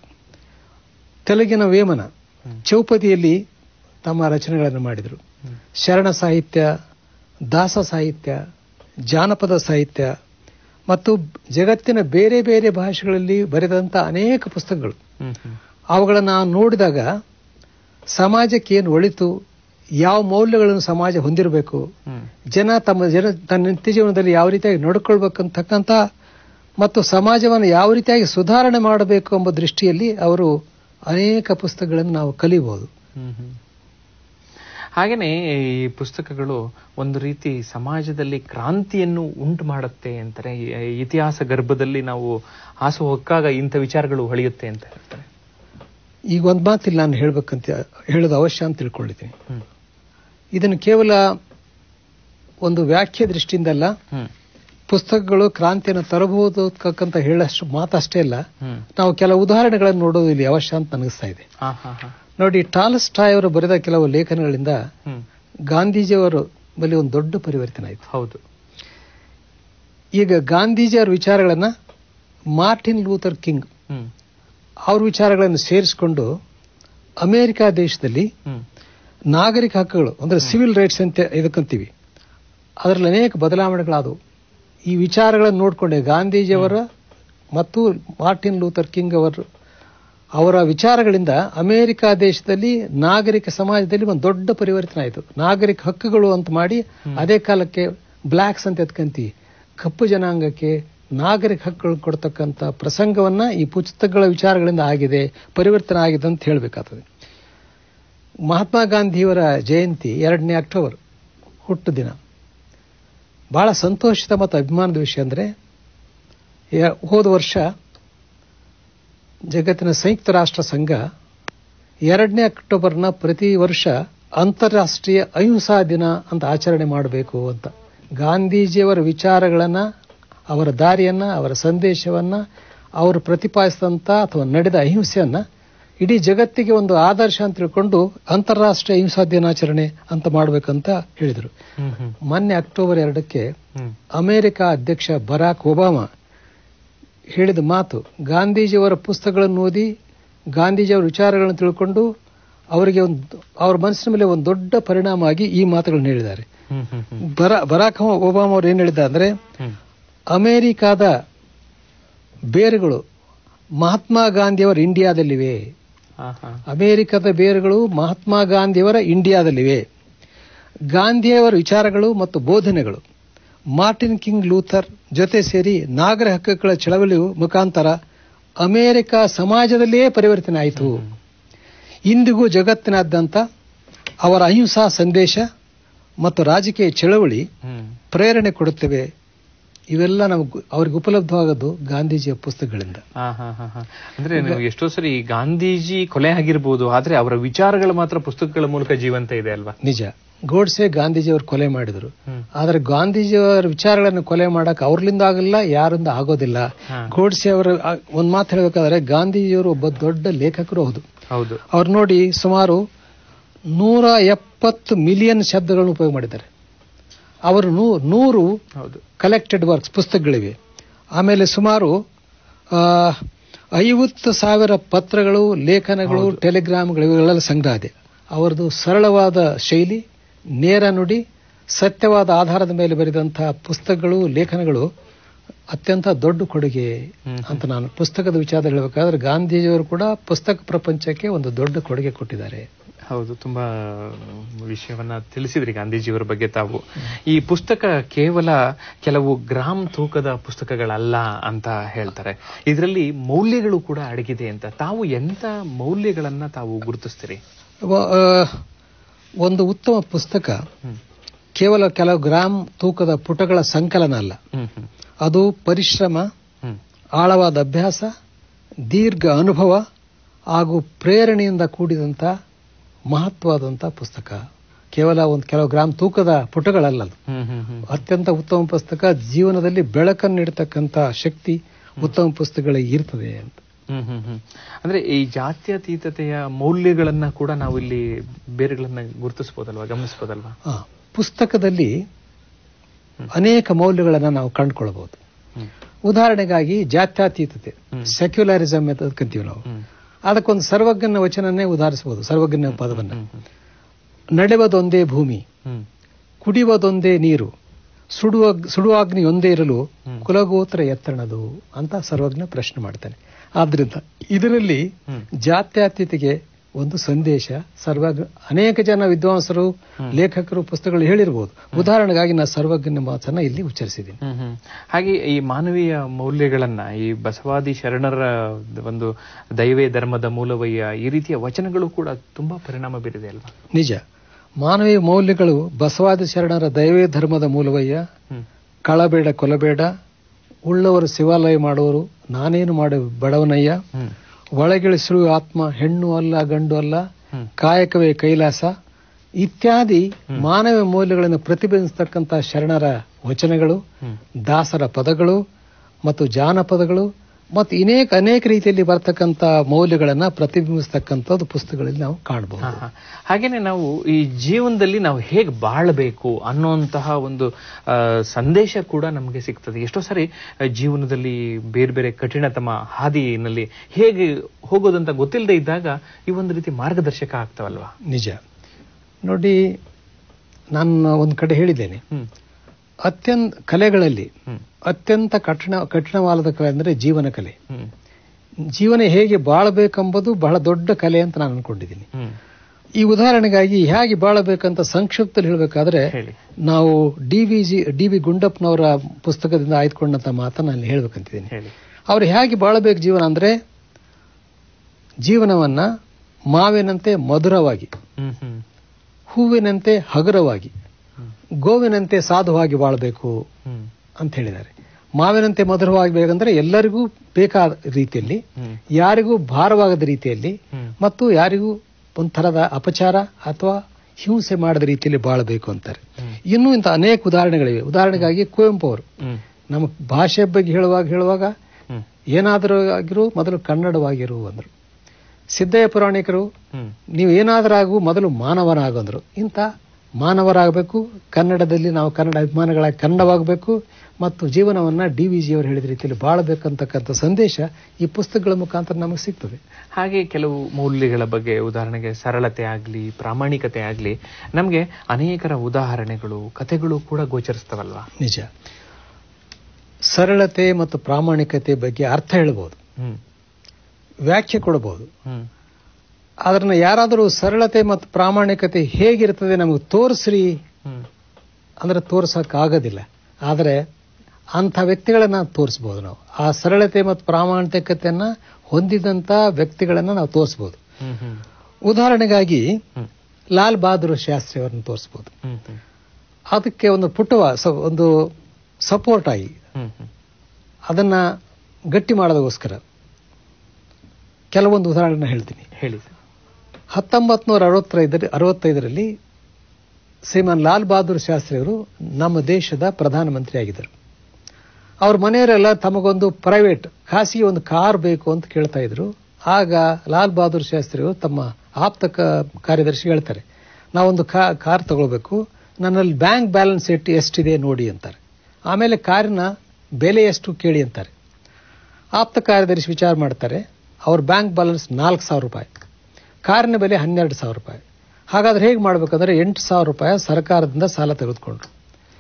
ತೆಲುಗಿನ ವೇಮನ ಹ್ಮ್. ಚೌಪದಿಯಲ್ಲಿ ತಮ್ಮ ರಚನೆಗಳನ್ನು ಮಾಡಿದರು ಹ್ಮ್. ಶರಣ ಸಾಹಿತ್ಯ ದಾಸ ಸಾಹಿತ್ಯ ಜಾನಪದ ಸಾಹಿತ್ಯ ಮತ್ತು ಜಗತ್ತಿನ ಬೇರೆ ಬೇರೆ ಭಾಷೆಗಳಲ್ಲಿ ಬರೆದಂತ ಅನೇಕ ಪುಸ್ತಕಗಳು ಹ್ಮ್ ಹ್ಮ್ ಅವುಗಳನ್ನು ನಾವು ನೋಡಿದಾಗ ಸಮಾಜಕ್ಕೆ ಏನು ಒಳಿತು ಯಾವ ಮೌಲ್ಯಗಳನ್ನು ಸಮಾಜ ಹೊಂದಿರಬೇಕು ಹ್ಮ್ ಜನ ತಮ್ಮ ಜನ ತನ್ನ ನಿತ್ಯ ಜೀವನದಲ್ಲಿ ಯಾವ ರೀತಿಯಾಗಿ ನಡ್ಕೊಳ್ಬೇಕಂತಕ್ಕಂಥ ಮತ್ತು ಸಮಾಜವನ್ನು ಯಾವ ರೀತಿಯಾಗಿ ಸುಧಾರಣೆ ಮಾಡಬೇಕು ಎಂಬ ದೃಷ್ಟಿಯಲ್ಲಿ ಅವರು ಅನೇಕ ಪುಸ್ತಕಗಳನ್ನು ನಾವು ಕಲಿಬಹುದು ಹ್ಮ್ ಹ್ಮ್. ಹಾಗೇನೆ ಈ ಪುಸ್ತಕಗಳು ಒಂದು ರೀತಿ ಸಮಾಜದಲ್ಲಿ ಕ್ರಾಂತಿಯನ್ನು ಉಂಟು ಮಾಡುತ್ತೆ ಅಂತಾರೆ ಈ- ಈ ಇತಿಹಾಸ ಗರ್ಭದಲ್ಲಿ ನಾವು ಹಾಸು ಹೊಕ್ಕಾಗ ಇಂಥ ವಿಚಾರಗಳು ಹೊಳೆಯುತ್ತೆ ಅಂತ ಹೇಳ್ತಾರೆ ಈಗ ಒಂದು ಮಾತಿಲ್ಲ ನಾನು ಹೇಳ್ಬೇಕಂತ ಹೇಳೋದು ಅವಶ್ಯ ಅಂತ ತಿಳ್ಕೊಂಡಿದ್ದೀನಿ ಹ್ಮ್ ಇದನ್ನು ಕೇವಲ ಒಂದು ವ್ಯಾಖ್ಯೆ ದೃಷ್ಟಿಯಿಂದಲ್ಲ ಹ್ಮ್ ಪುಸ್ತಕಗಳು ಕ್ರಾಂತಿಯನ್ನು ತರಬಹುದು ಅಂತ ಹೇಳಷ್ಟು ಮಾತಷ್ಟೇ ಅಲ್ಲ ಹ್ಮ್ ನಾವು ಕೆಲವು ಉದಾಹರಣೆಗಳನ್ನು ನೋಡೋದು ಇಲ್ಲಿ ಅವಶ್ಯ ಅಂತ ಅನಿಸ್ತಾ ಇದೆ ಹಾ ಹಾ ಹಾ ನೋಡಿ ಟಾಲ್ಸ್ ಟಾಯ್ ಅವರು ಬರೆದ ಕೆಲವು ಲೇಖನಗಳಿಂದ ಹ್ಮ್ ಗಾಂಧೀಜಿಯವರು ಬಳಿ ಒಂದು ದೊಡ್ಡ ಪರಿವರ್ತನೆ ಆಯಿತು ಹೌದು ಈಗ ಗಾಂಧೀಜಿಯವರ ವಿಚಾರಗಳನ್ನ ಮಾರ್ಟಿನ್ ಲೂಥರ್ ಕಿಂಗ್ ಹ್ಮ್ ಅವ್ರ ವಿಚಾರಗಳನ್ನು ಸೇರಿಸಿಕೊಂಡು ಅಮೆರಿಕ ದೇಶದಲ್ಲಿ ಹ್ಮ್ ನಾಗರಿಕ ಹಕ್ಕುಗಳು ಅಂದ್ರೆ ಸಿವಿಲ್ ರೈಟ್ಸ್ ಅಂತ ಇದಕ್ಕಂತೀವಿ ಅದರಲ್ಲಿ ಅನೇಕ ಬದಲಾವಣೆಗಳಾದವು ಈ ವಿಚಾರಗಳನ್ನು ನೋಡಿಕೊಂಡೆ ಗಾಂಧೀಜಿಯವರ ಮತ್ತು ಮಾರ್ಟಿನ್ ಲೂಥರ್ ಕಿಂಗ್ ಅವರು ಅವರ ವಿಚಾರಗಳಿಂದ ಅಮೆರಿಕ ದೇಶದಲ್ಲಿ ನಾಗರಿಕ ಸಮಾಜದಲ್ಲಿ ಒಂದು ದೊಡ್ಡ ಪರಿವರ್ತನೆ ಆಯಿತು ನಾಗರಿಕ ಹಕ್ಕುಗಳು ಅಂತ ಮಾಡಿ ಅದೇ ಕಾಲಕ್ಕೆ ಬ್ಲ್ಯಾಕ್ಸ್ ಅಂತ ಎತ್ಕಂತೀವಿ ಕಪ್ಪು ಜನಾಂಗಕ್ಕೆ ನಾಗರಿಕ ಹಕ್ಕುಗಳು ಕೊಡ್ತಕ್ಕಂಥ ಪ್ರಸಂಗವನ್ನ ಈ ಪುಸ್ತಕಗಳ ವಿಚಾರಗಳಿಂದ ಆಗಿದೆ ಪರಿವರ್ತನೆ ಆಗಿದೆ ಅಂತ ಹೇಳಬೇಕಾಗ್ತದೆ ಮಹಾತ್ಮ ಗಾಂಧಿಯವರ ಜಯಂತಿ ಎರಡನೇ ಅಕ್ಟೋಬರ್ ಹುಟ್ಟು ದಿನ ಬಹಳ ಸಂತೋಷದ ಮತ್ತು ಅಭಿಮಾನದ ವಿಷಯ ಅಂದ್ರೆ ಯ- ಹೋದ ವರ್ಷ ಜಗತ್ತಿನ ಸಂಯುಕ್ತ ರಾಷ್ಟ್ರ ಸಂಘ ಎರಡನೇ ಅಕ್ಟೋಬರ್ನ ಪ್ರತಿ ವರ್ಷ ಅಂತಾರಾಷ್ಟ್ರೀಯ ಅಹಿಂಸಾ ದಿನ ಅಂತ ಆಚರಣೆ ಮಾಡಬೇಕು ಅಂತ ಗಾಂಧೀಜಿಯವರ ವಿಚಾರಗಳನ್ನ ಅವರ ದಾರಿಯನ್ನ ಅವರ ಸಂದೇಶವನ್ನ ಅವರು ಪ್ರತಿಪಾದಿಸಿದಂತ ಅಥವಾ ನಡೆದ ಅಹಿಂಸೆಯನ್ನ ಇಡೀ ಜಗತ್ತಿಗೆ ಒಂದು ಆದರ್ಶ ಅಂತ ತಿಳ್ಕೊಂಡು ಅಂತಾರಾಷ್ಟ್ರೀಯ ಅಹಿಂಸಾ ದಿನಾಚರಣೆ ಅಂತ ಮಾಡಬೇಕಂತ ಹೇಳಿದರು ಹ್ಮ್ ಹ್ಮ್ ಮೊನ್ನೆ ಅಕ್ಟೋಬರ್ ಎರಡಕ್ಕೆ ಹ್ಮ್ ಅಮೆರಿಕ ಅಧ್ಯಕ್ಷ ಬರಾಕ್ ಒಬಾಮಾ ಹೇಳಿದ ಮಾತು ಗಾಂಧೀಜಿಯವರ ಪುಸ್ತಕಗಳನ್ನು ಓದಿ ಗಾಂಧೀಜಿಯವರ ವಿಚಾರಗಳನ್ನು ತಿಳ್ಕೊಂಡು ಅವರಿಗೆ ಒಂದು ಅವರ ಮನಸ್ಸಿನ ಮೇಲೆ ಒಂದು ದೊಡ್ಡ ಪರಿಣಾಮ ಆಗಿ ಈ ಮಾತುಗಳನ್ನು ಹೇಳಿದ್ದಾರೆ ಹ್ಮ್ ಹ್ಮ್ ಹ್ಮ್ ಬರ ಬರಾಕ್ ಒಬಾಮಾ ಅವರು ಏನ್ ಹೇಳಿದ್ದಾರೆ ಅಂದ್ರೆ ಹ್ಮ್ ಅಮೆರಿಕಾದ ಬೇರುಗಳು ಮಹಾತ್ಮ ಗಾಂಧಿಯವರ ಇಂಡಿಯಾದಲ್ಲಿವೆ ಹಾ ಹಾ ಅಮೆರಿಕದ ಬೇರುಗಳು ಮಹಾತ್ಮ ಗಾಂಧಿಯವರ ಇಂಡಿಯಾದಲ್ಲಿವೆ ಗಾಂಧಿಯವರ ವಿಚಾರಗಳು ಮತ್ತು ಬೋಧನೆಗಳು ಮಾರ್ಟಿನ್ ಕಿಂಗ್ ಲೂಥರ್ ಜೊತೆ ಸೇರಿ ನಾಗರ ಹಕ್ಕುಗಳ ಚಳವಳಿ ಮುಖಾಂತರ ಅಮೆರಿಕ ಸಮಾಜದಲ್ಲಿಯೇ ಪರಿವರ್ತನೆ ಆಯಿತು ಇಂದಿಗೂ ಜಗತ್ತಿನಾದ್ಯಂತ ಅವರ ಅಹಿಂಸಾ ಸಂದೇಶ ಮತ್ತು ರಾಜಕೀಯ ಚಳವಳಿ ಹ್ಮ್ ಪ್ರೇರಣೆ ಕೊಡುತ್ತವೆ ಇವೆಲ್ಲ ನಮ್ಗೆ ಅವ್ರಿಗೆ ಉಪಲಬ್ಧವಾಗೋದು ಗಾಂಧೀಜಿಯ ಪುಸ್ತಕಗಳಿಂದ ಹಾ ಹಾ ಹಾ ಹಾ ಅಂದ್ರೆ ನೀವು ಎಷ್ಟೋ ಸರಿ ಗಾಂಧೀಜಿ ಕೊಲೆ ಆಗಿರ್ಬೋದು ಆದ್ರೆ ಅವರ ವಿಚಾರಗಳು ಮಾತ್ರ ಪುಸ್ತಕಗಳ ಮೂಲಕ ಜೀವಂತ ಇದೆ ಅಲ್ವಾ ನಿಜ ಗೋಡ್ಸೆ ಗಾಂಧೀಜಿಯವರು ಕೊಲೆ ಮಾಡಿದ್ರು ಹ್ಮ್. ಆದ್ರೆ ಗಾಂಧೀಜಿಯವರ ವಿಚಾರಗಳನ್ನು ಕೊಲೆ ಮಾಡಕ್ ಅವ್ರಲಿಂದ ಆಗಲ್ಲ ಯಾರಿಂದ ಆಗೋದಿಲ್ಲ ಹಾ. ಗೋಡ್ಸೆ ಅವರ ಆ, ಒಂದ್ ಮಾತು ಹೇಳ್ಬೇಕಾದ್ರೆ ಗಾಂಧೀಜಿಯವರು ಒಬ್ಬ ದೊಡ್ಡ ಲೇಖಕರು ಹೌದು ಹೌದು ಅವ್ರು ನೋಡಿ ಸುಮಾರು ನೂರ ಎಪ್ಪತ್ತು ಮಿಲಿಯನ್ ಶಬ್ದಗಳನ್ನು ಉಪಯೋಗ ಮಾಡಿದ್ದಾರೆ ಅವರು ನೂ- ನೂರು ಹೌದು ಕಲೆಕ್ಟೆಡ್ ವರ್ಕ್ಸ್ ಪುಸ್ತಕಗಳಿವೆ ಆಮೇಲೆ ಸುಮಾರು ಆ, ಐವತ್ತು ಸಾವಿರ ಪತ್ರಗಳು ಲೇಖನಗಳು ಟೆಲಿಗ್ರಾಮ್ಗಳು ಇವುಗಳೆಲ್ಲ ಸಂಗ್ರಹ ಇದೆ ಅವರದು ಸರಳವಾದ ಶೈಲಿ ನೇರ ನುಡಿ ಸತ್ಯವಾದ ಆಧಾರದ ಮೇಲೆ ಬರೆದಂತಹ ಪುಸ್ತಕಗಳು ಲೇಖನಗಳು ಅತ್ಯಂತ ದೊಡ್ಡ ಕೊಡುಗೆ ಹ್ಮ್. ಅಂತ ನಾನು ಪುಸ್ತಕದ ವಿಚಾರ ಹೇಳಬೇಕಾದ್ರೆ ಗಾಂಧೀಜಿಯವರು ಕೂಡ ಪುಸ್ತಕ ಪ್ರಪಂಚಕ್ಕೆ ಒಂದು ದೊಡ್ಡ ಕೊಡುಗೆ ಕೊಟ್ಟಿದ್ದಾರೆ ಹೌದು ತುಂಬಾ ವಿಷಯವನ್ನ ತಿಳಿಸಿದ್ರಿ ಗಾಂಧೀಜಿಯವರ ಬಗ್ಗೆ ತಾವು ಈ ಪುಸ್ತಕ ಕೇವಲ ಕೆಲವು ಗ್ರಾಮ್ ತೂಕದ ಪುಸ್ತಕಗಳಲ್ಲ ಅಂತ ಹೇಳ್ತಾರೆ ಇದರಲ್ಲಿ ಮೌಲ್ಯಗಳು ಕೂಡ ಅಡಗಿದೆ ಅಂತ ತಾವು ಎಂತ ಮೌಲ್ಯಗಳನ್ನ ತಾವು ಗುರುತಿಸ್ತೀರಿ ವ- ಆ, ಒಂದು ಉತ್ತಮ ಪುಸ್ತಕ ಹ್ಮ್. ಕೇವಲ ಕೆಲವು ಗ್ರಾಮ್ ತೂಕದ ಪುಟಗಳ ಸಂಕಲನ ಅಲ್ಲ ಹ್ಮ್ ಹ್ಮ್ ಅದು ಪರಿಶ್ರಮ ಹ್ಮ್ ಆಳವಾದ ಅಭ್ಯಾಸ ದೀರ್ಘ ಅನುಭವ ಹಾಗೂ ಪ್ರೇರಣೆಯಿಂದ ಕೂಡಿದಂತ ಮಹತ್ವವಾದಂತ ಪುಸ್ತಕ ಕೇವಲ ಒಂದು ಕೆಲವು ಗ್ರಾಮ್ ತೂಕದ ಪುಟಗಳಲ್ಲ ಅದು. ಹ್ಮ್ ಹ್ಮ್ ಹ್ಮ್ ಅತ್ಯಂತ ಉತ್ತಮ ಪುಸ್ತಕ ಜೀವನದಲ್ಲಿ ಬೆಳಕನ್ನು ನೀಡತಕ್ಕಂತ ಶಕ್ತಿ ಉತ್ತಮ ಪುಸ್ತಕಗಳಿಗೆ ಇರ್ತದೆ ಅಂತ ಹ್ಮ್ ಹ್ಮ್ ಹ್ಮ್ ಅಂದ್ರೆ ಈ ಜಾತ್ಯತೀತತೆಯ ಮೌಲ್ಯಗಳನ್ನ ಕೂಡ ನಾವು ಇಲ್ಲಿ ಬೇರೆಗಳನ್ನ ಗುರುತಿಸಬಹುದಲ್ವಾ ಗಮನಿಸಬಹುದಲ್ವಾ ಆ, ಪುಸ್ತಕದಲ್ಲಿ ಅನೇಕ ಮೌಲ್ಯಗಳನ್ನು ನಾವು ಕಂಡುಕೊಳ್ಳಬಹುದು ಹ್ಮ್ ಉದಾಹರಣೆಗಾಗಿ ಜಾತ್ಯತೀತತೆ ಹ್ಮ್. ಸೆಕ್ಯುಲರಿಸಮ್ ಅಂತ ಕರಿತೀವಿ ನಾವು ಹ್ಮ್ ಅದಕ್ಕೊಂದು ಸರ್ವಜ್ಞನ ವಚನನ್ನೇ ಉದಾಹರಿಸಬಹುದು ಸರ್ವಜ್ಞನ ಪದವನ್ನ ಹ್ಮ್ ಹ್ಮ್ ನಡೆವದೊಂದೇ ಭೂಮಿ ಹ್ಮ್ ಕುಡಿಯುವುದೊಂದೇ ನೀರು ಸುಡುವ ಸುಡುವಾಗ್ನಿ ಒಂದೇ ಇರಲು ಹ್ಮ್. ಕುಲಗೋತ್ರ ಎತ್ತಣದು ಅಂತ ಸರ್ವಜ್ಞ ಪ್ರಶ್ನೆ ಮಾಡ್ತಾನೆ ಆದ್ರಿಂದ ಇದರಲ್ಲಿ ಹ್ಮ್. ಜಾತ್ಯತೀತತೆಗೆ ಒಂದು ಸಂದೇಶ ಸರ್ವಜ್ಞ ಅನೇಕ ಜನ ವಿದ್ವಾಂಸರು ಲೇಖಕರು ಪುಸ್ತಕಗಳು ಹೇಳಿರಬಹುದು ಉದಾಹರಣೆಗಾಗಿ ನಾನು ಸರ್ವಜ್ಞನ ಮಾತನ್ನ ಇಲ್ಲಿ ಉಚ್ಚರಿಸಿದ್ದೀನಿ ಹ್ಮ್ ಹ್ಮ್. ಹಾಗೆ ಈ ಮಾನವೀಯ ಮೌಲ್ಯಗಳನ್ನ ಈ ಬಸವಾದಿ ಶರಣರ ಒಂದು ದೈವೇ ಧರ್ಮದ ಮೂಲವಯ್ಯ ಈ ರೀತಿಯ ವಚನಗಳು ಕೂಡ ತುಂಬಾ ಪರಿಣಾಮ ಬೀರಿದೆ ಅಲ್ವಾ ನಿಜ ಮಾನವೀಯ ಮೌಲ್ಯಗಳು ಬಸವಾದಿ ಶರಣರ ದೈವೇ ಧರ್ಮದ ಮೂಲವಯ್ಯ ಹ್ಮ್ ಕಳಬೇಡ ಕೊಲಬೇಡ ಉಳ್ಳವರು ಶಿವಾಲಯ ಮಾಡುವರು ನಾನೇನು ಮಾಡ ಬಡವನಯ್ಯ ಹ್ಮ್ ಒಳಗಿಳಿಸಿರುವ ಆತ್ಮ ಹೆಣ್ಣು ಅಲ್ಲ ಗಂಡು ಅಲ್ಲ ಹ್ಮ್ ಕಾಯಕವೇ ಕೈಲಾಸ ಇತ್ಯಾದಿ ಮಾನವ ಮೌಲ್ಯಗಳನ್ನು ಪ್ರತಿಬಿಂಬಿಸತಕ್ಕಂಥ ಶರಣರ ವಚನಗಳು ಹ್ಮ್ ದಾಸರ ಪದಗಳು ಮತ್ತು ಜಾನಪದಗಳು ಮತ್ತು ಅನೇಕ ಅನೇಕ ರೀತಿಯಲ್ಲಿ ಬರ್ತಕ್ಕಂಥ ಮೌಲ್ಯಗಳನ್ನ ಪ್ರತಿಬಿಂಬಿಸ್ತಕ್ಕಂಥದ್ದು ಪುಸ್ತಕಗಳಲ್ಲಿ ನಾವು ಕಾಣಬಹುದು ಹಾ, ಹಾ. ಹಾಗೇನೆ ನಾವು ಈ ಜೀವನದಲ್ಲಿ ನಾವು ಹೇಗೆ ಬಾಳಬೇಕು ಅನ್ನುವಂತಹ ಒಂದು ಆ, ಸಂದೇಶ ಕೂಡ ನಮಗೆ ಸಿಗ್ತದೆ ಎಷ್ಟೋ ಸಾರಿ ಆ, ಜೀವನದಲ್ಲಿ ಬೇರೆ ಬೇರೆ ಕಠಿಣತಮ ಹಾದಿನಲ್ಲಿ ಹೇಗೆ ಹೋಗೋದಂತ ಗೊತ್ತಿಲ್ಲದೆ ಇದ್ದಾಗ ಈ ಒಂದು ರೀತಿ ಮಾರ್ಗದರ್ಶಕ ಆಗ್ತಾವಲ್ವಾ ನಿಜ ನೋಡಿ ನಾನು ಒಂದು ಕಡೆ ಹೇಳಿದ್ದೇನೆ ಹ್ಮ್ ಅತ್ಯಂತ ಕಲೆಗಳಲ್ಲಿ ಹ್ಮ್ ಅತ್ಯಂತ ಕಠಿಣ ಕಠಿಣವಾದ ಕಲೆ ಅಂದ್ರೆ ಜೀವನ ಕಲೆ ಹ್ಮ್ ಜೀವನ ಹೇಗೆ ಬಾಳಬೇಕೆಂಬುದು ಬಹಳ ದೊಡ್ಡ ಕಲೆ ಅಂತ ನಾನು ಅನ್ಕೊಂಡಿದ್ದೀನಿ ಹ್ಮ್ ಈ ಉದಾಹರಣೆಗಾಗಿ ಹೇಗೆ ಬಾಳಬೇಕಂತ ಸಂಕ್ಷಿಪ್ತದಲ್ಲಿ ಹೇಳಬೇಕಾದ್ರೆ ಹೇಳಿ ನಾವು D V G D V ಗುಂಡಪ್ಪನವರ ಪುಸ್ತಕದಿಂದ ಆಯ್ದುಕೊಂಡಂತ ಮಾತನ್ನ ನಾನು ಹೇಳ್ಬೇಕಂತಿದ್ದೀನಿ ಹೇಳಿ ಅವ್ರು ಹೇಗೆ ಬಾಳಬೇಕು ಜೀವನ ಅಂದ್ರೆ ಜೀವನವನ್ನ ಮಾವಿನಂತೆ ಮಧುರವಾಗಿ ಹ್ಮ್ ಹ್ಮ್ ಹೂವಿನಂತೆ ಹಗುರವಾಗಿ ಹ್ಮ್. ಗೋವಿನಂತೆ ಸಾಧುವಾಗಿ ಬಾಳಬೇಕು ಹ್ಮ್ ಅಂತ ಹೇಳಿದ್ದಾರೆ ಮಾವಿನಂತೆ ಮಧುರವಾಗಬೇಕಂದ್ರೆ ಎಲ್ಲರಿಗೂ ಬೇಕಾದ ರೀತಿಯಲ್ಲಿ ಹ್ಮ್ ಯಾರಿಗೂ ಭಾರವಾಗದ ರೀತಿಯಲ್ಲಿ ಹ್ಮ್ ಮತ್ತು ಯಾರಿಗೂ ಒಂಥರದ ಅಪಚಾರ ಅಥವಾ ಹಿಂಸೆ ಮಾಡದ ರೀತಿಯಲ್ಲಿ ಬಾಳಬೇಕು ಅಂತಾರೆ ಹ್ಮ್. ಇನ್ನೂ ಇಂಥ ಅನೇಕ ಉದಾಹರಣೆಗಳಿವೆ ಉದಾಹರಣೆಗಾಗಿ ಕುವೆಂಪು ಅವರು ಹ್ಮ್ ನಮ್ಮ ಭಾಷೆ ಬಗ್ಗೆ ಹೇಳುವಾಗ ಹೇಳುವಾಗ ಹ್ಮ್ ಏನಾದರೂ ಆಗಿರು ಮೊದಲು ಕನ್ನಡವಾಗಿರು ಅಂದ್ರು ಸಿದ್ದಯ್ಯ ಪುರಾಣಿಕರು ಹ್ಮ್ ನೀವು ಏನಾದರಾಗು ಮೊದಲು ಮಾನವನಾಗು ಅಂದ್ರು ಇಂಥ ಮಾನವರಾಗಬೇಕು ಕನ್ನಡದಲ್ಲಿ ನಾವು ಕನ್ನಡ ಅಭಿಮಾನಿಗಳಾಗಿ ಕನ್ನಡವಾಗಬೇಕು ಮತ್ತು ಜೀವನವನ್ನ ಡಿ ವಿ ಜಿ ಅವರು ಹೇಳಿದ ರೀತಿಯಲ್ಲಿ ಬಾಳಬೇಕಂತಕ್ಕಂಥ ಸಂದೇಶ ಈ ಪುಸ್ತಕಗಳ ಮುಖಾಂತರ ನಮಗೆ ಸಿಗ್ತದೆ ಹಾಗೆ ಕೆಲವು ಮೌಲ್ಯಗಳ ಬಗ್ಗೆ ಉದಾಹರಣೆಗೆ ಸರಳತೆ ಆಗ್ಲಿ ಪ್ರಾಮಾಣಿಕತೆ ಆಗ್ಲಿ ನಮ್ಗೆ ಅನೇಕರ ಉದಾಹರಣೆಗಳು ಕಥೆಗಳು ಕೂಡ ಗೋಚರಿಸ್ತವಲ್ವಾ ನಿಜ ಸರಳತೆ ಮತ್ತು ಪ್ರಾಮಾಣಿಕತೆ ಬಗ್ಗೆ ಅರ್ಥ ಹೇಳ್ಬೋದು ಹ್ಮ್ ವ್ಯಾಖ್ಯೆ ಕೊಡಬಹುದು ಹ್ಮ್ ಅದನ್ನ ಯಾರಾದರೂ ಸರಳತೆ ಮತ್ತು ಪ್ರಾಮಾಣಿಕತೆ ಹೇಗಿರ್ತದೆ ನಮಗೆ ತೋರಿಸ್ರಿ ಹ್ಮ್ ಅಂದ್ರೆ ತೋರ್ಸಕ್ ಆಗೋದಿಲ್ಲ ಆದರೆ ಅಂಥ ವ್ಯಕ್ತಿಗಳನ್ನ ತೋರಿಸಬಹುದು ನಾವು ಆ ಸರಳತೆ ಮತ್ತು ಪ್ರಾಮಾಣಿಕತೆಯನ್ನ ಹೊಂದಿದಂತ ವ್ಯಕ್ತಿಗಳನ್ನ ನಾವು ತೋರಿಸಬಹುದು ಹ್ಮ್ ಹ್ಮ್ ಉದಾಹರಣೆಗಾಗಿ ಹ್ಮ್ ಲಾಲ್ ಬಹದ್ದೂರ್ ಶಾಸ್ತ್ರಿ ಅವರನ್ನು ತೋರಿಸಬಹುದು ಹ್ಮ್ ಹ್ಮ್ ಅದಕ್ಕೆ ಒಂದು ಪುಟವ ಸ- ಒಂದು ಸಪೋರ್ಟ್ ಆಗಿ ಹ್ಮ್ ಹ್ಮ್ ಅದನ್ನ ಗಟ್ಟಿ ಮಾಡೋದಕ್ಕೋಸ್ಕರ ಕೆಲವೊಂದು ಉದಾಹರಣೆ ಹೇಳ್ತೀನಿ ಹೇಳಿ ಸರ್ ಹತ್ತೊಂಬತ್ತು ನೂರ ಅರವತ್ತೈದರ ಅರವತ್ತೈದರಲ್ಲಿ ಶ್ರೀಮಾನ್ ಲಾಲ್ ಬಹದ್ದೂರ್ ಶಾಸ್ತ್ರಿ ಅವರು ನಮ್ಮ ದೇಶದ ಪ್ರಧಾನಮಂತ್ರಿ ಆಗಿದ್ದರು ಅವ್ರ ಮನೆಯವರೆಲ್ಲ ತಮಗೊಂದು ಪ್ರೈವೇಟ್ ಖಾಸಗಿ ಒಂದು ಕಾರ್ ಬೇಕು ಅಂತ ಕೇಳ್ತಾ ಇದ್ರು ಆಗ ಲಾಲ್ ಬಹದ್ದೂರ್ ಶಾಸ್ತ್ರಿ ಅವರು ತಮ್ಮ ಆಪ್ತ ಕ- ಕಾರ್ಯದರ್ಶಿ ಹೇಳ್ತಾರೆ ನಾವೊಂದು ಕಾ- ಕಾರ್ ತಗೊಳ್ಬೇಕು ನನ್ನಲ್ಲಿ ಬ್ಯಾಂಕ್ ಬ್ಯಾಲೆನ್ಸ್ ಎಷ್ಟು ಎಷ್ಟಿದೆ ನೋಡಿ ಅಂತಾರೆ ಆಮೇಲೆ ಕಾರಿನ ಬೆಲೆ ಎಷ್ಟು ಕೇಳಿ ಅಂತಾರೆ ಆಪ್ತ ಕಾರ್ಯದರ್ಶಿ ವಿಚಾರ ಮಾಡ್ತಾರೆ ಅವ್ರ ಬ್ಯಾಂಕ್ ಬ್ಯಾಲೆನ್ಸ್ ನಾಲ್ಕು ಸಾವಿರ ರೂಪಾಯಿ ಕಾರಿನ ಬೆಲೆ ಹನ್ನೆರಡು ಸಾವಿರ ರೂಪಾಯಿ ಹಾಗಾದ್ರೆ ಹೇಗೆ ಮಾಡ್ಬೇಕಂದ್ರೆ ಎಂಟು ಸಾವಿರ ರೂಪಾಯಿ ಸರ್ಕಾರದಿಂದ ಸಾಲ ತೆಗೆದುಕೊಂಡ್ರು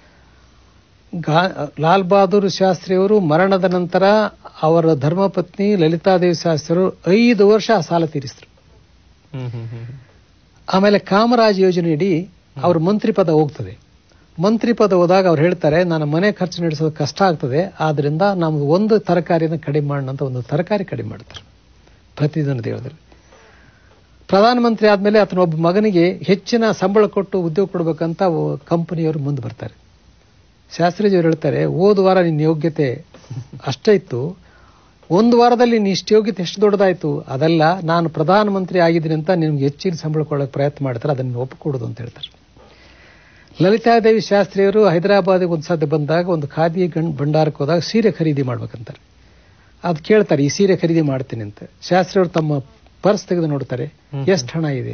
ಗಾ- ಲಾಲ್ ಬಹದ್ದೂರ್ ಶಾಸ್ತ್ರಿ ಅವರು ಮರಣದ ನಂತರ ಅವರ ಧರ್ಮಪತ್ನಿ ಲಲಿತಾದೇವಿ ಶಾಸ್ತ್ರಿ ಅವರು ಐದು ವರ್ಷ ಆ ಸಾಲ ತೀರಿಸಿದ್ರು ಹ್ಮ್ ಹ್ಮ್ ಹ್ಮ್ ಹ್ಮ್. ಆಮೇಲೆ ಕಾಮರಾಜ್ ಯೋಜನೆಯಡಿ ಅವ್ರ ಮಂತ್ರಿ ಪದ ಹೋಗ್ತದೆ ಮಂತ್ರಿ ಪದ ಹೋದಾಗ ಅವ್ರು ಹೇಳ್ತಾರೆ ನಾನು ಮನೆ ಖರ್ಚು ನಡೆಸೋದು ಕಷ್ಟ ಆಗ್ತದೆ ಆದ್ರಿಂದ ನಮ್ದು ಒಂದು ತರಕಾರಿಯನ್ನು ಕಡಿಮೆ ಮಾಡೋಣ ಅಂತ ಒಂದು ತರಕಾರಿ ಕಡಿಮೆ ಮಾಡ್ತಾರೆ ಪ್ರತಿದಿನದ ಹೇಳೋದ್ರಲ್ಲಿ ಪ್ರಧಾನಮಂತ್ರಿ ಆದ್ಮೇಲೆ ಆತನ ಒಬ್ಬ ಮಗನಿಗೆ ಹೆಚ್ಚಿನ ಸಂಬಳ ಕೊಟ್ಟು ಉದ್ಯೋಗ ಕೊಡ್ಬೇಕಂತ ಅವು ಕಂಪನಿಯವರು ಮುಂದೆ ಬರ್ತಾರೆ ಶಾಸ್ತ್ರಿಜಿಯವರು ಹೇಳ್ತಾರೆ ಹೋದ ವಾರ ನಿನ್ನ ಯೋಗ್ಯತೆ ಅಷ್ಟೇ ಇತ್ತು ಒಂದು ವಾರದಲ್ಲಿ ನೀ ಇಷ್ಟು ಯೋಗ್ಯತೆ ಎಷ್ಟು ದೊಡ್ಡದಾಯ್ತು ಅದಲ್ಲ ನಾನು ಪ್ರಧಾನಮಂತ್ರಿ ಆಗಿದ್ದೀನಿ ಅಂತ ನಿಮ್ಗೆ ಹೆಚ್ಚಿನ ಸಂಬಳ ಕೊಡೋಕೆ ಪ್ರಯತ್ನ ಮಾಡ್ತಾರೆ ಅದನ್ನು ಒಪ್ಪಿಕೊಡುದು ಅಂತ ಹೇಳ್ತಾರೆ ಲಲಿತಾದೇವಿ ಶಾಸ್ತ್ರಿಯವರು ಹೈದರಾಬಾದಿಗೆ ಒಂದು ಸದ್ಯ ಬಂದಾಗ ಒಂದು ಖಾದಿ ಗಣ್ ಭಂಡಾರಕ್ಕೆ ಹೋದಾಗ ಸೀರೆ ಖರೀದಿ ಮಾಡ್ಬೇಕಂತಾರೆ ಅದು ಕೇಳ್ತಾರೆ ಈ ಸೀರೆ ಖರೀದಿ ಮಾಡ್ತೀನಿ ಅಂತ ಶಾಸ್ತ್ರಿಯವರು ತಮ್ಮ ಪರ್ಸ್ ತೆಗೆದು ನೋಡ್ತಾರೆ ಎಷ್ಟು ಹಣ ಇದೆ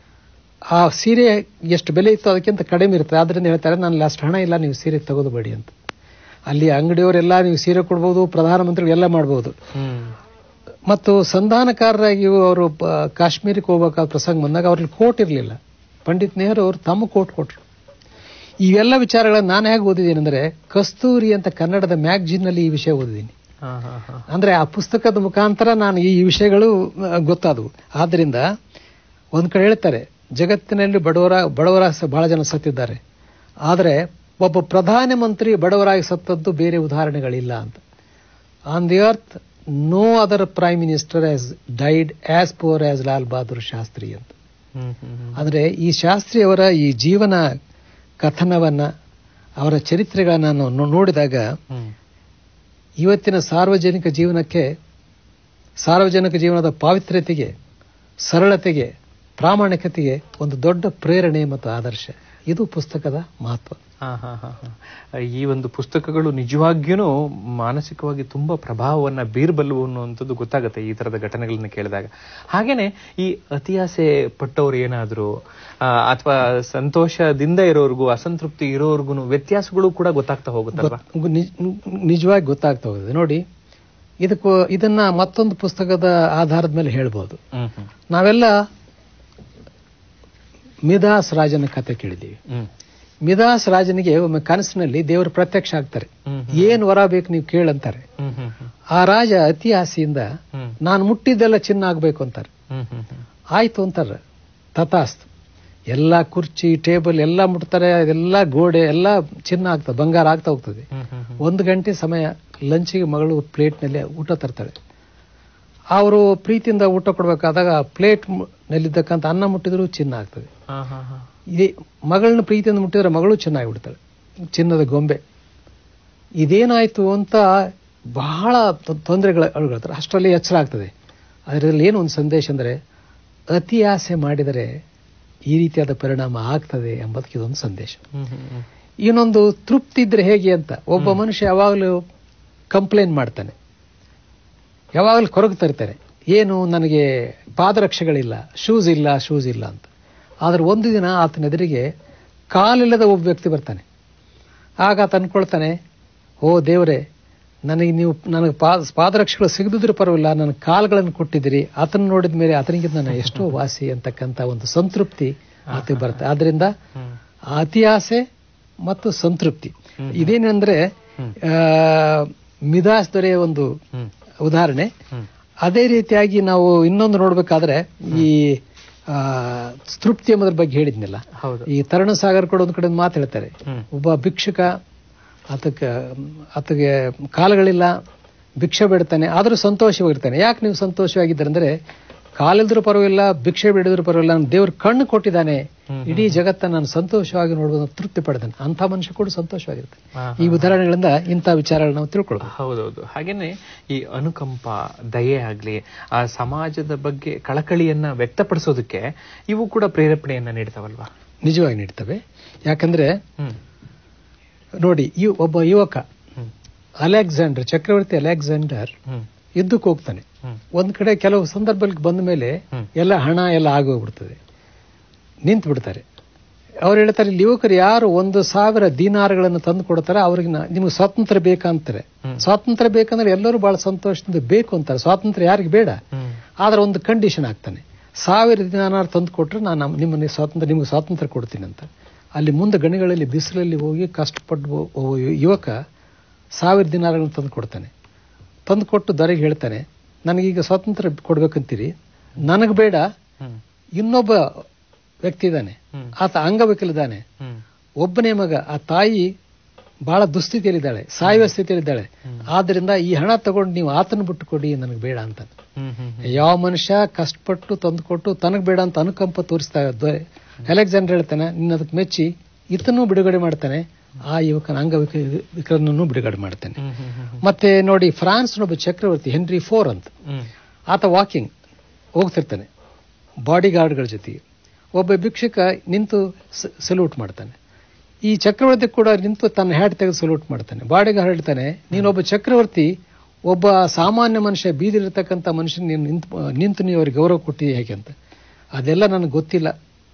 ಆ ಸೀರೆ ಎಷ್ಟು ಬೆಲೆ ಇತ್ತು ಅದಕ್ಕಿಂತ ಕಡಿಮೆ ಇರುತ್ತೆ ಆದ್ರಿಂದ ಹೇಳ್ತಾರೆ ನಾನು ಅಷ್ಟು ಹಣ ಇಲ್ಲ ನೀವು ಸೀರೆ ತೆಗೆದು ಬೇಡಿ ಅಂತ ಅಲ್ಲಿ ಅಂಗಡಿಯವರೆಲ್ಲ ನೀವು ಸೀರೆ ಕೊಡ್ಬೋದು ಪ್ರಧಾನಮಂತ್ರಿಗಳು ಎಲ್ಲ ಮಾಡ್ಬೋದು ಹ್ಮ್ ಮತ್ತು ಸಂಧಾನಕಾರರಾಗಿ ಅವರು ಪ- ಕಾಶ್ಮೀರಕ್ಕೆ ಹೋಗ್ಬೇಕಾದ ಪ್ರಸಂಗ ಬಂದಾಗ ಅವ್ರಲ್ಲಿ ಕೋಟ್ ಇರಲಿಲ್ಲ ಪಂಡಿತ್ ನೆಹರು ಅವರು ತಮ್ಮ ಕೋಟ್ ಕೊಟ್ರು ಇವೆಲ್ಲ ವಿಚಾರಗಳನ್ನ ನಾನು ಹೇಗೆ ಓದಿದ್ದೀನಿ ಅಂದ್ರೆ ಕಸ್ತೂರಿ ಅಂತ ಕನ್ನಡದ ಮ್ಯಾಗಜಿನ್ ನಲ್ಲಿ ಈ ವಿಷಯ ಓದಿದ್ದೀನಿ ಹಾ ಹಾ ಹಾ ಅಂದ್ರೆ ಆ ಪುಸ್ತಕದ ಮುಖಾಂತರ ನಾನು ಈ ವಿಷಯಗಳು ಆ, ಗೊತ್ತಾದವು ಆದ್ರಿಂದ ಒಂದ್ ಕಡೆ ಹೇಳ್ತಾರೆ ಜಗತ್ತಿನಲ್ಲಿ ಬಡವರ ಬಡವರ ಸ- ಬಹಳ ಜನ ಸತ್ತಿದ್ದಾರೆ ಆದರೆ ಒಬ್ಬ ಪ್ರಧಾನಮಂತ್ರಿ ಬಡವರಾಗಿ ಸತ್ತದ್ದು ಬೇರೆ ಉದಾಹರಣೆಗಳಿಲ್ಲ ಅಂತ on the earth no other prime minister has died as poor as Lal Bahadur Shastri ಅಂತ ಹ್ಮ್ ಹ್ಮ್ ಹ್ಮ್ ಅಂದ್ರೆ ಈ ಶಾಸ್ತ್ರಿ ಅವರ ಈ ಜೀವನ ಕಥನವನ್ನ ಅವರ ಚರಿತ್ರೆಗಳನ್ನ ನಾನು ನೋ- ನೋಡಿದಾಗ ಹ್ಮ್ ಇವತ್ತಿನ ಸಾರ್ವಜನಿಕ ಜೀವನಕ್ಕೆ ಸಾರ್ವಜನಿಕ ಜೀವನದ ಪಾವಿತ್ರ್ಯತೆಗೆ ಸರಳತೆಗೆ ಪ್ರಾಮಾಣಿಕತೆಗೆ ಒಂದು ದೊಡ್ಡ ಪ್ರೇರಣೆ ಮತ್ತು ಆದರ್ಶ ಇದು ಪುಸ್ತಕದ ಮಹತ್ವ ಹಾ, ಹಾ, ಹಾ, ಹಾ. ಈ ಒಂದು ಪುಸ್ತಕಗಳು ನಿಜವಾಗಿಯೂ ಮಾನಸಿಕವಾಗಿ ತುಂಬಾ ಪ್ರಭಾವವನ್ನ ಬೀರ್ಬಲ್ಲವು ಅನ್ನುವಂಥದ್ದು ಗೊತ್ತಾಗುತ್ತೆ ಈ ತರದ ಘಟನೆಗಳನ್ನ ಕೇಳಿದಾಗ ಹಾಗೇನೆ ಈ ಅತಿಯಾಸೆ ಪಟ್ಟವ್ರು ಏನಾದ್ರು ಅಥವಾ ಸಂತೋಷದಿಂದ ಇರೋರ್ಗು ಅಸಂತೃಪ್ತಿ ಇರೋರ್ಗು ವ್ಯತ್ಯಾಸಗಳು ಕೂಡ ಗೊತ್ತಾಗ್ತಾ ಹೋಗುತ್ತಲ್ವಾ ಗೊ- ನಿಜ- ನಿಜವಾಗಿ ಗೊತ್ತಾಗ್ತಾ ಹೋಗಿದೆ ನೋಡಿ ಇದಕ್ಕೂ ಇದನ್ನ ಮತ್ತೊಂದು ಪುಸ್ತಕದ ಆಧಾರದ ಮೇಲೆ ಹೇಳ್ಬೋದು ಹ್ಮ್ ಹ್ಮ್ ನಾವೆಲ್ಲ ಮಿದಾಸ್ ರಾಜನ ಕತೆ ಕೇಳಿದ್ದೀವಿ ಹ್ಮ್ ಮಿದಾಸ್ ರಾಜನಿಗೆ ಒಮ್ಮೆ ಕನಸಿನಲ್ಲಿ ದೇವರು ಪ್ರತ್ಯಕ್ಷ ಆಗ್ತಾರೆ ಹ್ಮ್ ಏನ್ ವರ ಬೇಕು ನೀವು ಕೇಳಂತಾರೆ ಹ್ಮ್ ಹ್ಮ್ ಹ್ಮ್ ಆ ರಾಜ ಅತಿ ಆಸೆಯಿಂದ ಹ್ಮ್ ನಾನು ಮುಟ್ಟಿದ್ದೆಲ್ಲ ಚಿನ್ನ ಆಗ್ಬೇಕು ಅಂತಾರೆ ಹ್ಮ್ ಹ್ಮ್ ಹ್ಮ್ ಆಯ್ತು ಅಂತಾರೆ ತಥಾಸ್ತು ಎಲ್ಲ ಕುರ್ಚಿ ಟೇಬಲ್ ಎಲ್ಲ ಮುಟ್ತಾರೆ ಅದೆಲ್ಲ ಗೋಡೆ ಎಲ್ಲ ಚಿನ್ನ ಆಗ್ತದೆ ಬಂಗಾರ ಆಗ್ತಾ ಹೋಗ್ತದೆ ಹ್ಮ್ ಹ್ಮ್ ಹ್ಮ್ ಒಂದು ಗಂಟೆ ಸಮಯ ಲಂಚಿಗೆ ಮಗಳು ಪ್ಲೇಟ್ನಲ್ಲಿ ಊಟ ತರ್ತಾಳೆ ಅವರು ಪ್ರೀತಿಯಿಂದ ಊಟ ಕೊಡಬೇಕಾದಾಗ ಪ್ಲೇಟ್ ನಲ್ಲಿದ್ದಕ್ಕಂಥ ಅನ್ನ ಮುಟ್ಟಿದ್ರು ಚಿನ್ನ ಆಗ್ತದೆ ಹಾ ಹಾ ಹಾ ಇದೇ ಮಗಳನ್ನ ಪ್ರೀತಿಯಿಂದ ಮುಟ್ಟಿದ್ರೆ ಮಗಳು ಚೆನ್ನಾಗಿಬಿಡ್ತಾಳೆ ಚಿನ್ನದ ಗೊಂಬೆ ಇದೇನಾಯ್ತು ಅಂತ ಬಹಳ ತೊ- ತೊಂದರೆಗಳ ಒಳಗಾಡ್ತಾರೆ ಅಷ್ಟರಲ್ಲಿ ಎಚ್ಚರ ಆಗ್ತದೆ ಅದರಲ್ಲಿ ಏನು ಒಂದು ಸಂದೇಶ ಅಂದರೆ ಅತಿ ಆಸೆ ಮಾಡಿದರೆ ಈ ರೀತಿಯಾದ ಪರಿಣಾಮ ಆಗ್ತದೆ ಎಂಬುದಕ್ಕೆ ಇದೊಂದು ಸಂದೇಶ ಹ್ಮ್ ಹ್ಮ್ ಹ್ಮ್ ಇನ್ನೊಂದು ತೃಪ್ತಿ ಇದ್ರೆ ಹೇಗೆ ಅಂತ ಒಬ್ಬ ಮನುಷ್ಯ ಯಾವಾಗಲೂ ಕಂಪ್ಲೇಂಟ್ ಮಾಡ್ತಾನೆ ಯಾವಾಗಲೂ ಕೊರಗ್ತಾ ಇರ್ತಾನೆ ಏನು ನನಗೆ ಪಾದರಕ್ಷೆಗಳಿಲ್ಲ ಶೂಸ್ ಇಲ್ಲ ಶೂಸ್ ಇಲ್ಲ ಅಂತ ಆದ್ರೆ ಒಂದು ದಿನ ಆತನ ಎದುರಿಗೆ ಕಾಲಿಲ್ಲದ ಒಬ್ಬ ವ್ಯಕ್ತಿ ಬರ್ತಾನೆ ಆಗ ಆತ ಅನ್ಕೊಳ್ತಾನೆ ಓ ದೇವರೇ ನನಗೆ ನೀವು ನನಗೆ ಪಾದ ಪಾದರಕ್ಷೆಗಳು ಸಿಗದಿದ್ರೆ ಪರವಾಗಿಲ್ಲ ನನ್ನ ಕಾಲ್ಗಳನ್ನು ಕೊಟ್ಟಿದ್ದೀರಿ ಆತನ ನೋಡಿದ ಮೇಲೆ ಆತನಿಗಿಂತ ನಾನು ಎಷ್ಟೋ ವಾಸಿ ಅಂತಕ್ಕಂಥ ಒಂದು ಸಂತೃಪ್ತಿ ಆತಗೆ ಬರುತ್ತೆ ಆದ್ರಿಂದ ಹ್ಮ್ ಅತಿ ಆಸೆ ಮತ್ತು ಸಂತೃಪ್ತಿ ಇದೇನಂದ್ರೆ ಆ, ಮಿದಾಸ್ ದೊರೆಯ ಒಂದು ಹ್ಮ್ ಉದಾಹರಣೆ ಹ್ಮ್ ಅದೇ ರೀತಿಯಾಗಿ ನಾವು ಇನ್ನೊಂದು ನೋಡ್ಬೇಕಾದ್ರೆ ಈ ಆ, ತೃಪ್ತಿ ಎಂಬುದ್ರ ಬಗ್ಗೆ ಹೇಳಿದ್ನಲ್ಲ ಹೌದು ಈ ತರುಣ ಸಾಗರ್ ಕೂಡ ಒಂದು ಕಡೆ ಒಂದು ಮಾತು ಹೇಳ್ತಾರೆ ಹ್ಮ್ ಒಬ್ಬ ಭಿಕ್ಷುಕ ಆತಕ್ಕೆ ಆತಗೆ ಕಾಲುಗಳಿಲ್ಲ ಭಿಕ್ಷೆ ಬೇಡ್ತಾನೆ ಆದರೂ ಸಂತೋಷವಾಗಿರ್ತಾನೆ ಯಾಕೆ ನೀವು ಸಂತೋಷವಾಗಿದ್ದೀರಿ ಅಂದ್ರೆ ಕಾಲಿಲ್ದ್ರೂ ಪರವಾಗಿಲ್ಲ ಭಿಕ್ಷೆ ಬಿಡಿದ್ರು ಪರವಾಗಿಲ್ಲ ನಾನು ದೇವ್ರ ಕಣ್ಣು ಕೊಟ್ಟಿದ್ದಾನೆ ಹ್ಮ್, ಇಡೀ ಜಗತ್ತ ನಾನು ಸಂತೋಷವಾಗಿ ನೋಡುವುದು ತೃಪ್ತಿ ಪಡೆದಾನೆ ಅಂತ ಮನುಷ್ಯ ಕೂಡ ಸಂತೋಷವಾಗಿರುತ್ತೆ ಹಾ, ಈ ಉದಾಹರಣೆಗಳಿಂದ ಇಂಥ ವಿಚಾರಗಳನ್ನ ನಾವು ತಿಳ್ಕೊಳ್ಬೇಕು ಹೌದೌದು ಹಾಗೇನೆ ಈ ಅನುಕಂಪ ದಯೆ ಆಗ್ಲಿ ಆ ಸಮಾಜದ ಬಗ್ಗೆ ಕಳಕಳಿಯನ್ನ ವ್ಯಕ್ತಪಡಿಸೋದಕ್ಕೆ ಇವು ಕೂಡ ಪ್ರೇರೇಪಣೆಯನ್ನ ನೀಡ್ತಾವಲ್ವಾ ನಿಜವಾಗಿ ನೀಡ್ತವೆ ಯಾಕಂದ್ರೆ ಹ್ಮ್ ನೋಡಿ ಈ ಒಬ್ಬ ಯುವಕ ಹ್ಮ್ ಅಲೆಕ್ಸಾಂಡರ್ ಚಕ್ರವರ್ತಿ ಅಲೆಕ್ಸಾಂಡರ್ ಹ್ಮ್ ಯುದ್ಧಕ್ಕೆ ಹೋಗ್ತಾನೆ ಹ್ಮ್ ಒಂದ್ ಕಡೆ ಕೆಲವು ಸಂದರ್ಭದಲ್ಲಿ ಬಂದ ಮೇಲೆ ಹ್ಮ್. ಎಲ್ಲ ಹಣ ಎಲ್ಲ ಆಗೋಗ್ಬಿಡ್ತದೆ ನಿಂತು ಬಿಡ್ತಾರೆ ಅವ್ರು ಹೇಳ್ತಾರೆ ಇಲ್ಲಿ ಯುವಕರು ಯಾರು ಒಂದು ಸಾವಿರ ದೀನಾರಗಳನ್ನು ತಂದು ಕೊಡ್ತಾರೆ ಅವ್ರಿಗೆ ನಾ- ನಿಮ್ಗೆ ಸ್ವಾತಂತ್ರ್ಯ ಬೇಕಂತಾರೆ ಹ್ಮ್. ಸ್ವಾತಂತ್ರ್ಯ ಬೇಕಂದ್ರೆ ಎಲ್ಲರೂ ಬಹಳ ಸಂತೋಷದಿಂದ ಬೇಕು ಅಂತಾರೆ ಸ್ವಾತಂತ್ರ್ಯ ಯಾರಿಗೆ ಬೇಡ ಹ್ಮ್ ಆದ್ರೆ ಒಂದು ಕಂಡೀಷನ್ ಆಗ್ತಾನೆ ಸಾವಿರ ದಿನಾರ ತಂದು ಕೊಟ್ರೆ ನಾನು ನಮ್- ನಿಮ್ಮನ್ನ ಸ್ವಾತಂತ್ರ್ಯ ನಿಮ್ಗೆ ಸ್ವಾತಂತ್ರ್ಯ ಕೊಡ್ತೀನಿ ಅಂತ ಅಲ್ಲಿ ಮುಂದೆ ಗಣಿಗಳಲ್ಲಿ ಬಿಸಿಲಲ್ಲಿ ಹೋಗಿ ಕಷ್ಟಪಟ್ಟು ಒ- ಒಬ್ಬ ಯುವಕ ಸಾವಿರ ದಿನಾರಗಳನ್ನು ತಂದು ಕೊಡ್ತಾನೆ ತಂದು ಕೊಟ್ಟು ದೊರೆಗೆ ಹೇಳ್ತಾನೆ ನನಗೀಗ ಸ್ವಾತಂತ್ರ್ಯ ಕೊಡ್ಬೇಕಂತೀರಿ ನನಗೆ ಬೇಡ ಹ್ಮ್ ಇನ್ನೊಬ್ಬ ವ್ಯಕ್ತಿ ಇದ್ದಾನೆ ಹ್ಮ್ ಆತ ಅಂಗವಿಕಲಿದ್ದಾನೆ ಹ್ಮ್ ಒಬ್ಬನೇ ಮಗ ಆ ತಾಯಿ ಬಹಳ ದುಸ್ಥಿತಿಯಲ್ಲಿದ್ದಾಳೆ ಸಾಯುವ ಸ್ಥಿತಿಯಲ್ಲಿದ್ದಾಳೆ ಆದ್ರಿಂದ ಈ ಹಣ ತಗೊಂಡು ನೀವು ಆತನ ಬಿಟ್ಟು ಕೊಡಿ ನನಗೆ ಬೇಡ ಅಂತ ಹ್ಮ್ ಹ್ಮ್ ಹ್ಮ್ ಯಾವ ಮನುಷ್ಯ ಕಷ್ಟಪಟ್ಟು ತಂದುಕೊಟ್ಟು ತನಗ್ ಬೇಡ ಅಂತ ಅನುಕಂಪ ತೋರಿಸ್ತಾ ದೊರೆ ಅಲೆಕ್ಸಾಂಡರ್ ಹೇಳ್ತಾನೆ ನಿನ್ನ ಅದಕ್ಕೆ ಮೆಚ್ಚಿ ಇತನೂ ಬಿಡುಗಡೆ ಮಾಡ್ತಾನೆ ಆ ಯುವಕನ ಅಂಗವಿಕ ವಿಕಲನನ್ನು ಬಿಡುಗಡೆ ಮಾಡ್ತಾನೆ ಹ್ಮ್ ಹ್ಮ್ ಹ್ಮ್ ಮತ್ತೆ ನೋಡಿ ಫ್ರಾನ್ಸ್ನೊಬ್ಬ ಚಕ್ರವರ್ತಿ ಹೆನ್ರಿ ಫೋರ್ ಅಂತ ಹ್ಮ್ ಆತ ವಾಕಿಂಗ್ ಹೋಗ್ತಿರ್ತಾನೆ ಬಾಡಿ ಗಾರ್ಡ್ಗಳ ಜೊತೆಗೆ ಒಬ್ಬ ಭಿಕ್ಷುಕ ನಿಂತು ಸಲ್ಯೂಟ್ ಮಾಡ್ತಾನೆ ಈ ಚಕ್ರವರ್ತಿ ಕೂಡ ನಿಂತು ತನ್ನ ಹ್ಯಾಟ್ ತೆಗೆದು ಸಲ್ಯೂಟ್ ಮಾಡ್ತಾನೆ ಬಾಡಿ ಗಾರ್ಡ್ ಹೇಳ್ತಾನೆ ನೀನೊಬ್ಬ ಚಕ್ರವರ್ತಿ ಒಬ್ಬ ಸಾಮಾನ್ಯ ಮನುಷ್ಯ ಬೀದಿಲಿರ್ತಕ್ಕಂಥ ಮನುಷ್ಯನ ನೀನು ನಿಂತು ನಿಂತು ನೀವು ಅವ್ರಿಗೆ ಗೌರವ ಕೊಟ್ಟಿದ್ದೀಯ ಹೇಗೆ ಅಂತ ಅದೆಲ್ಲ ನನಗೆ ಗೊತ್ತಿಲ್ಲ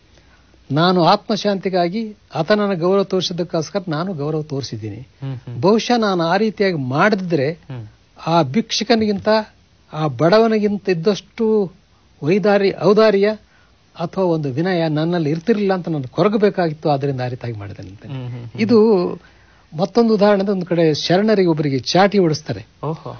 ನಾನು ಆತ್ಮಶಾಂತಿಗಾಗಿ ಆತ ನನ್ನ ಗೌರವ ತೋರಿಸಿದ್ದಕ್ಕೋಸ್ಕರ ನಾನು ಗೌರವ ತೋರಿಸಿದ್ದೀನಿ ಹ್ಮ್ ಹ್ಮ್ ಬಹುಶಃ ನಾನು ಆ ರೀತಿಯಾಗಿ ಮಾಡದಿದ್ರೆ ಹ್ಮ್ ಆ ಭಿಕ್ಷುಕನಿಗಿಂತ ಆ ಬಡವನಿಗಿಂತ ಇದ್ದಷ್ಟು ವೈದಾರಿ ಔದಾರ್ಯ ಅಥವಾ ಒಂದು ವಿನಯ ನನ್ನಲ್ಲಿ ಇರ್ತಿರ್ಲಿಲ್ಲ ಅಂತ ನಾನು ಕೊರಗಬೇಕಾಗಿತ್ತು ಆದ್ರಿಂದ ಆ ರೀತಿಯಾಗಿ ಮಾಡಿದ್ದೇನೆ ಅಂತ ಹ್ಮ್ ಹ್ಮ್ ಇದು ಮತ್ತೊಂದು ಉದಾಹರಣೆ ಒಂದು ಕಡೆ ಶರಣರಿಗೆ ಒಬ್ಬರಿಗೆ ಚಾಟಿ ಹೊಡಿಸ್ತಾರೆ ಓಹೋ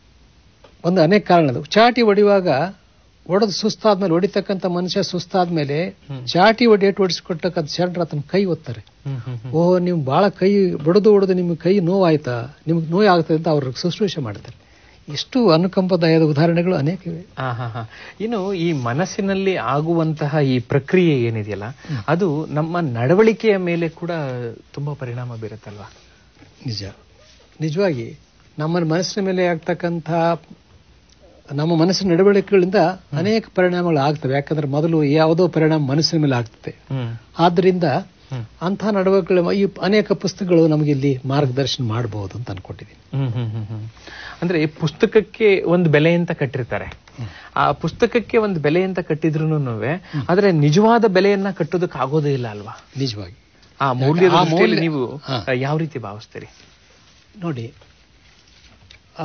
ಒಂದು ಅನೇಕ ಕಾರಣದ ಚಾಟಿ ಹೊಡೆಯುವಾಗ ಒಡೆದು ಸುಸ್ತಾದ್ಮೇಲೆ ಹೊಡಿತಕ್ಕಂಥ ಮನುಷ್ಯ ಸುಸ್ತಾದ್ಮೇಲೆ ಹ್ಮ್. ಚಾಟಿ ಹೊಡಿ ಏಟು ಹೊಡಿಸ್ಕೊಟ್ಟಕ್ಕಂಥ ಶರಣರು ಆತನ ಕೈ ಒತ್ತಾರೆ ಹ್ಮ್ ಹ್ಮ್ ಹ್ಮ್ ಓಹೋ ನೀವು ಬಹಳ ಕೈ ಬಡದು ಹೊಡೆದು ನಿಮ್ಗೆ ಕೈ ನೋವಾಯ್ತಾ ನಿಮ್ಗೆ ನೋವು ಆಗ್ತದೆ ಅಂತ ಅವ್ರಿಗೆ ಶುಶ್ರೂಷೆ ಮಾಡ್ತಾರೆ ಇಷ್ಟು ಅನುಕಂಪದಾಯದ ಉದಾಹರಣೆಗಳು ಅನೇಕ ಇವೆ ಆ, ಹಾ, ಹಾ. ಇನ್ನು ಈ ಮನಸ್ಸಿನಲ್ಲಿ ಆಗುವಂತಹ ಈ ಪ್ರಕ್ರಿಯೆ ಏನಿದೆಯಲ್ಲ ಅದು ನಮ್ಮ ನಡವಳಿಕೆಯ ಮೇಲೆ ಕೂಡ ತುಂಬಾ ಪರಿಣಾಮ ಬೀರುತ್ತಲ್ವಾ ನಿಜ ನಿಜವಾಗಿ ನಮ್ಮ ಮನಸ್ಸಿನ ಮೇಲೆ ಆಗ್ತಕ್ಕಂಥ ನಮ್ಮ ಮನಸ್ಸಿನ ನಡವಳಿಕೆಗಳಿಂದ ಅನೇಕ ಪರಿಣಾಮಗಳು ಆಗ್ತವೆ ಯಾಕಂದ್ರೆ ಮೊದಲು ಯಾವುದೋ ಪರಿಣಾಮ ಮನಸ್ಸಿನ ಮೇಲೆ ಆಗ್ತದೆ ಹ್ಮ್ ಆದ್ರಿಂದ ಹ್ಮ್ ಅಂಥ ನಡವಳಿಕೆಗಳು ಈ ಅನೇಕ ಪುಸ್ತಕಗಳು ನಮಗೆ ಇಲ್ಲಿ ಮಾರ್ಗದರ್ಶನ ಮಾಡಬಹುದು ಅಂತ ಅನ್ಕೊಂಡಿದ್ದೀನಿ ಹ್ಮ್ ಹ್ಮ್ ಹ್ಮ್ ಹ್ಮ್. ಅಂದ್ರೆ ಈ ಪುಸ್ತಕಕ್ಕೆ ಒಂದು ಬೆಲೆ ಅಂತ ಕಟ್ಟಿರ್ತಾರೆ ಆ ಪುಸ್ತಕಕ್ಕೆ ಒಂದು ಬೆಲೆ ಅಂತ ಕಟ್ಟಿದ್ರು ಆದ್ರೆ ನಿಜವಾದ ಬೆಲೆಯನ್ನ ಕಟ್ಟೋದಕ್ಕೆ ಆಗೋದೇ ಇಲ್ಲ ಅಲ್ವಾ ನಿಜವಾಗಿ ಆ ಮೌಲ್ಯದ ಆ ದೃಷ್ಟಿಯಲ್ಲಿ ಮೌಲ್ಯ- ನೀವು ಹಾ. ಆ, ಯಾವ ರೀತಿ ಭಾವಿಸ್ತೀರಿ ನೋಡಿ ಆ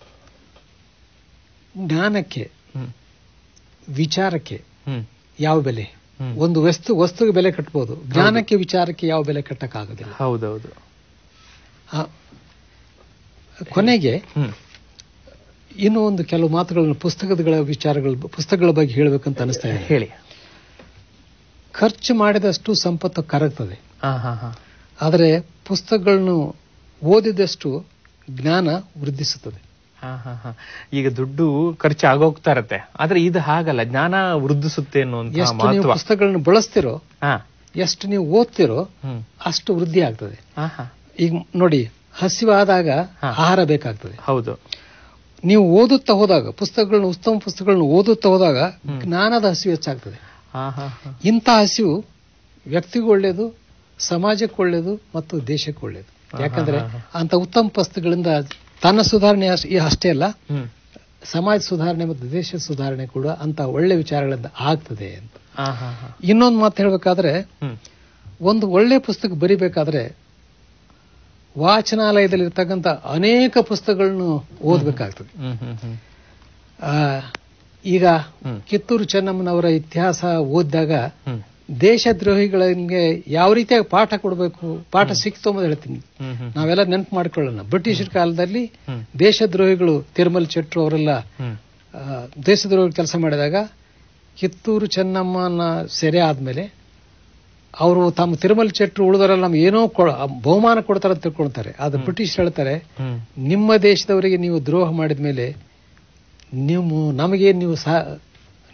ಜ್ಞಾನಕ್ಕೆ ಹ್ಮ್ ವಿಚಾರಕ್ಕೆ ಹ್ಮ್ ಯಾವ ಬೆಲೆ ಹ್ಮ್. ಒಂದು ವಸ್ತು ವಸ್ತುಗೆ ಬೆಲೆ ಕಟ್ಬೋದು ಜ್ಞಾನಕ್ಕೆ ವಿಚಾರಕ್ಕೆ ಯಾವ ಬೆಲೆ ಕಟ್ಟಕ್ಕಾಗೋದಿಲ್ಲ ಹೌದೌದು ಆ, ಕೊನೆಗೆ ಹ್ಮ್ ಇನ್ನೂ ಒಂದು ಕೆಲವು ಮಾತುಗಳನ್ನು ಪುಸ್ತಕಗಳ ವಿಚಾರಗಳ ಪುಸ್ತಕಗಳ ಬಗ್ಗೆ ಹೇಳಬೇಕಂತ ಅನಿಸ್ತಾ ಇದೆ ಹೇಳಿ ಖರ್ಚು ಮಾಡಿದಷ್ಟು ಸಂಪತ್ತು ಕರಗ್ತದೆ ಹಾ ಹಾ ಹಾ ಆದರೆ ಪುಸ್ತಕಗಳನ್ನು ಓದಿದಷ್ಟು ಜ್ಞಾನ ವೃದ್ಧಿಸುತ್ತದೆ ಹಾ ಹಾ ಹಾ ಈಗ ದುಡ್ಡು ಖರ್ಚು ಆಗೋಗ್ತಾ ಇರತ್ತೆ ಆದ್ರೆ ಇದು ಹಾಗಲ್ಲ ಜ್ಞಾನ ವೃದ್ಧಿಸುತ್ತೆ ಅನ್ನುವಂತಹ ಎಷ್ಟು ನೀವು ಮಹತ್ವ ಪುಸ್ತಕಗಳನ್ನು ಬಳಸ್ತಿರೋ ಹಾ ಎಷ್ಟು ನೀವು ಓದ್ತಿರೋ ಹ್ಮ್ ಅಷ್ಟು ವೃದ್ಧಿ ಆಗ್ತದೆ ಹಾ ಹಾ ಈಗ ನೋಡಿ ಹಸಿವಾದಾಗ ಹಾ. ಆಹಾರ ಬೇಕಾಗ್ತದೆ ಹೌದು ನೀವು ಓದುತ್ತಾ ಹೋದಾಗ ಪುಸ್ತಕಗಳನ್ನು ಉತ್ತಮ ಪುಸ್ತಕಗಳನ್ನು ಓದುತ್ತಾ ಹೋದಾಗ ಹ್ಮ್. ಜ್ಞಾನದ ಹಸಿವು ಹೆಚ್ಚಾಗ್ತದೆ ಹಾ ಹಾ ಹಾ ಇಂಥ ಹಸಿವು ವ್ಯಕ್ತಿಗೂ ಒಳ್ಳೆಯದು ಸಮಾಜಕ್ಕೆ ಒಳ್ಳೆಯದು ಮತ್ತು ದೇಶಕ್ಕೆ ಒಳ್ಳೆಯದು ಯಾಕಂದ್ರೆ ಹಾ, ಹಾ, ಅಂತ ಉತ್ತಮ ಪುಸ್ತಕಗಳಿಂದ ತನ್ನ ಸುಧಾರಣೆ ಅಷ್- ಈ ಅಷ್ಟೇ ಅಲ್ಲ ಹ್ಮ್ ಸಮಾಜ ಸುಧಾರಣೆ ಮತ್ತು ದೇಶದ ಸುಧಾರಣೆ ಕೂಡ ಅಂತ ಒಳ್ಳೆ ವಿಚಾರಗಳಿಂದ ಆಗ್ತದೆ ಅಂತ ಹಾ ಹಾ ಹಾ ಇನ್ನೊಂದು ಮಾತು ಹೇಳ್ಬೇಕಾದ್ರೆ ಹ್ಮ್ ಒಂದು ಒಳ್ಳೆ ಪುಸ್ತಕ ಬರಿಬೇಕಾದ್ರೆ ವಾಚನಾಲಯದಲ್ಲಿರ್ತಕ್ಕಂಥ ಅನೇಕ ಪುಸ್ತಕಗಳನ್ನು ಓದಬೇಕಾಗ್ತದೆ ಹ್ಮ್ ಹ್ಮ್ ಹ್ಮ್ ಆ, ಈಗ ಹ್ಮ್. ಕಿತ್ತೂರು ಚೆನ್ನಮ್ಮನವರ ಇತಿಹಾಸ ಓದಿದಾಗ ಹ್ಮ್ ದೇಶದ್ರೋಹಿಗಳಿಗೆ ಯಾವ ರೀತಿಯಾಗಿ ಪಾಠ ಕೊಡಬೇಕು ಪಾಠ ಸಿಕ್ತು ಅನ್ನೋದು ಹೇಳ್ತೀನಿ ಹ್ಮ್ ಹ್ಮ್ ನಾವೆಲ್ಲ ನೆನಪು ಮಾಡ್ಕೊಳ್ಳೋಣ ಬ್ರಿಟಿಷರ ಕಾಲದಲ್ಲಿ ಹ್ಮ್ ದೇಶದ್ರೋಹಿಗಳು ತಿರುಮಲ್ ಚೆಟ್ರು ಅವರೆಲ್ಲ ಹ್ಮ್ ಆ, ದೇಶದ್ರೋಹಿ ಕೆಲಸ ಮಾಡಿದಾಗ ಕಿತ್ತೂರು ಚೆನ್ನಮ್ಮನ ಸೆರೆ ಆದ್ಮೇಲೆ ಅವರು ತಮ್ಮ ತಿರುಮಲ್ ಚೆಟ್ರು ಉಳಿದವರೆಲ್ಲ ನಮ್ಗೆ ಏನೋ ಕೊ- ಬಹುಮಾನ ಕೊಡ್ತಾರೆ ಅಂತ ತಿಳ್ಕೊಳ್ತಾರೆ ಆದ್ರೆ ಬ್ರಿಟಿಷ್ ಹೇಳ್ತಾರೆ ಹ್ಮ್ ನಿಮ್ಮ ದೇಶದವರಿಗೆ ನೀವು ದ್ರೋಹ ಮಾಡಿದ ಮೇಲೆ ನೀವು ನಮಗೆ ನೀವು ಸಹ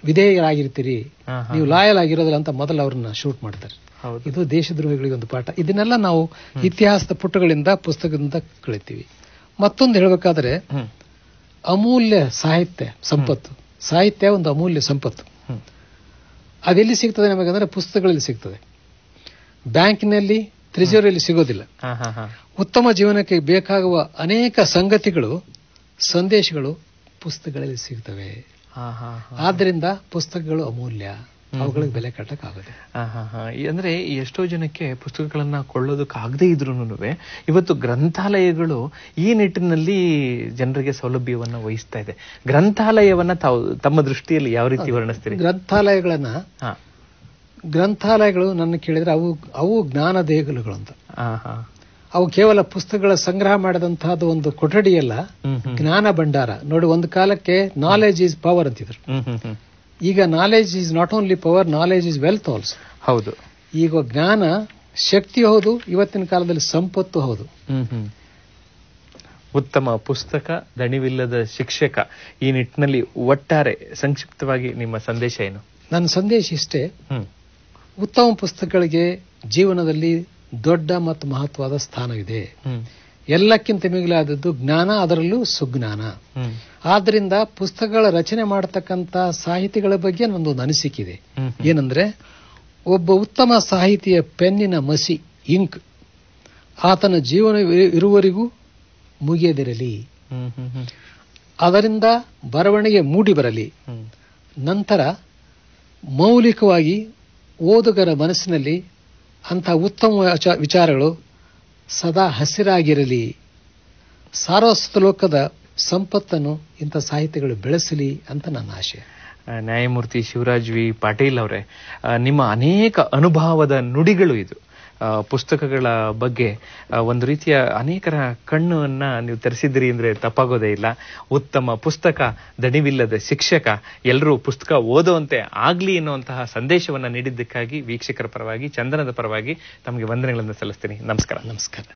ವಿಧೇಯರಾಗಿರ್ತೀರಿ ಹಾ, ಹಾ. ನೀವು ಲಾಯಲ್ ಆಗಿರೋದಿಲ್ಲ ಅಂತ ಮೊದಲು ಅವ್ರನ್ನ ಶೂಟ್ ಮಾಡ್ತಾರೆ ಹೌದು ಇದು ದೇಶದ್ರೋಹಿಗಳಿಗೆ ಒಂದು ಪಾಠ ಇದನ್ನೆಲ್ಲ ನಾವು ಇತಿಹಾಸದ ಪುಟಗಳಿಂದ ಪುಸ್ತಕದಿಂದ ಕಳಿತೀವಿ ಮತ್ತೊಂದು ಹೇಳಬೇಕಾದ್ರೆ ಹ್ಮ್ ಅಮೂಲ್ಯ ಸಾಹಿತ್ಯ ಸಂಪತ್ತು ಸಾಹಿತ್ಯ ಒಂದು ಅಮೂಲ್ಯ ಸಂಪತ್ತು ಹ್ಮ್ ಅದೆಲ್ಲಿ ಸಿಗ್ತದೆ ನಮಗಂದ್ರೆ ಪುಸ್ತಕಗಳಲ್ಲಿ ಸಿಗ್ತದೆ ಬ್ಯಾಂಕಿನಲ್ಲಿ ತ್ರಿಜೋರಿಯಲ್ಲಿ ಸಿಗೋದಿಲ್ಲ ಹಾ ಹಾ ಹಾ ಉತ್ತಮ ಜೀವನಕ್ಕೆ ಬೇಕಾಗುವ ಅನೇಕ ಸಂಗತಿಗಳು ಸಂದೇಶಗಳು ಪುಸ್ತಕಗಳಲ್ಲಿ ಸಿಗ್ತವೆ ಹಾ ಹಾ ಹಾ ಆದ್ದರಿಂದ ಪುಸ್ತಕಗಳು ಅಮೂಲ್ಯ ಅವುಗಳಿಗೆ ಬೆಲೆ ಕಟ್ಟಕ್ಕಾಗುತ್ತೆ ಹಾ, ಹಾ, ಹಾ. ಈ ಅಂದ್ರೆ ಈ ಎಷ್ಟೋ ಜನಕ್ಕೆ ಪುಸ್ತಕಗಳನ್ನ ಕೊಳ್ಳೋದಕ್ಕಾಗದೇ ಇದ್ರೂನು ಇವತ್ತು ಗ್ರಂಥಾಲಯಗಳು ಈ ನಿಟ್ಟಿನಲ್ಲಿ ಜನರಿಗೆ ಸೌಲಭ್ಯವನ್ನ ವಹಿಸ್ತಾ ಇದೆ ಗ್ರಂಥಾಲಯವನ್ನ ತಾವು ತಮ್ಮ ದೃಷ್ಟಿಯಲ್ಲಿ ಯಾವ ರೀತಿ ವರ್ಣಿಸ್ತೀರಿ ಗ್ರಂಥಾಲಯಗಳನ್ನ ಹಾ ಗ್ರಂಥಾಲಯಗಳು ನನ್ನ ಕೇಳಿದ್ರೆ ಅವು ಅವು ಜ್ಞಾನ ದೇಗುಲಗಳು ಅಂತ ಹಾ ಹಾ ಅವು ಕೇವಲ ಪುಸ್ತಕಗಳ ಸಂಗ್ರಹ ಮಾಡಿದಂತಹದ್ದು ಒಂದು ಕೊಠಡಿಯಲ್ಲ ಹ್ಮ್ ಹ್ಮ್ ಜ್ಞಾನ ಭಂಡಾರ ನೋಡಿ ಒಂದು ಕಾಲಕ್ಕೆ ನಾಲೆಜ್ ಈಸ್ ಪವರ್ ಅಂತಿದ್ರು ಹ್ಮ್ ಹ್ಮ್ ಹ್ಮ್ ಈಗ knowledge is not only power knowledge is wealth also ಹೌದು ಈಗ ಜ್ಞಾನ ಶಕ್ತಿ ಹೌದು ಇವತ್ತಿನ ಕಾಲದಲ್ಲಿ ಸಂಪತ್ತು ಹೌದು ಹ್ಮ್ ಹ್ಮ್ ಉತ್ತಮ ಪುಸ್ತಕ ದಣಿವಿಲ್ಲದ ಶಿಕ್ಷಕ ಈ ನಿಟ್ಟಿನಲ್ಲಿ ಒಟ್ಟಾರೆ ಸಂಕ್ಷಿಪ್ತವಾಗಿ ನಿಮ್ಮ ಸಂದೇಶ ಏನು ನನ್ನ ಸಂದೇಶ ಇಷ್ಟೇ ಹ್ಮ್ ಉತ್ತಮ ಪುಸ್ತಕಗಳಿಗೆ ಜೀವನದಲ್ಲಿ ದೊಡ್ಡ ಮತ್ತು ಮಹತ್ವದ ಸ್ಥಾನವಿದೆ ಹ್ಮ್ ಎಲ್ಲಕ್ಕಿಂತ ಮಿಗಿಲಾದದ್ದು ಜ್ಞಾನ ಅದರಲ್ಲೂ ಸುಜ್ಞಾನ ಹ್ಮ್ ಆದ್ರಿಂದ ಪುಸ್ತಕಗಳ ರಚನೆ ಮಾಡತಕ್ಕಂತ ಸಾಹಿತಿಗಳ ಬಗ್ಗೆ ನನ್ನೊಂದು ಅನಿಸಿಕೆ ಇದೆ ಹ್ಮ್ ಏನಂದ್ರೆ ಒಬ್ಬ ಉತ್ತಮ ಸಾಹಿತಿಯ ಪೆನ್ನಿನ ಮಸಿ ಇಂಕ್ ಆತನ ಜೀವನ ಇರುವವರೆಗೂ ಮುಗಿಯದಿರಲಿ ಹ್ಮ್ ಹ್ಮ್ ಹ್ಮ್ ಅದರಿಂದ ಬರವಣಿಗೆ ಮೂಡಿ ಬರಲಿ ಹ್ಮ್ ನಂತರ ಮೌಲಿಕವಾಗಿ ಓದುಗರ ಮನಸ್ಸಿನಲ್ಲಿ ಅಂಥ ಉತ್ತಮ ವಿಚ- ವಿಚಾರಗಳು ಸದಾ ಹಸಿರಾಗಿರಲಿ ಸಾರ್ವಸ್ವತ ಲೋಕದ ಸಂಪತ್ತನ್ನು ಇಂಥ ಸಾಹಿತ್ಯಗಳು ಬೆಳೆಸಲಿ ಅಂತ ನನ್ನ ಆಶಯ ಆ, ನ್ಯಾಯಮೂರ್ತಿ ಶಿವರಾಜ್ ವಿ ಪಾಟೀಲ್ ಅವರೇ ಆ, ನಿಮ್ಮ ಅನೇಕ ಅನುಭವದ ನುಡಿಗಳು ಇದು ಆ, ಪುಸ್ತಕಗಳ ಬಗ್ಗೆ ಆ, ಒಂದು ರೀತಿಯ ಅನೇಕರ ಕಣ್ಣನ್ನ ನೀವು ತೆರೆಸಿದ್ದೀರಿ ಅಂದ್ರೆ ತಪ್ಪಾಗೋದೇ ಇಲ್ಲ ಉತ್ತಮ ಪುಸ್ತಕ ದಣಿವಿಲ್ಲದ ಶಿಕ್ಷಕ ಎಲ್ಲರೂ ಪುಸ್ತಕ ಓದುವಂತೆ ಆಗ್ಲಿ ಎನ್ನುವಂತಹ ಸಂದೇಶವನ್ನ ನೀಡಿದ್ದಕ್ಕಾಗಿ ವೀಕ್ಷಕರ ಪರವಾಗಿ ಚಂದನದ ಪರವಾಗಿ ತಮಗೆ ವಂದನೆಗಳನ್ನು ಸಲ್ಲಿಸ್ತೀನಿ ನಮಸ್ಕಾರ ನಮಸ್ಕಾರ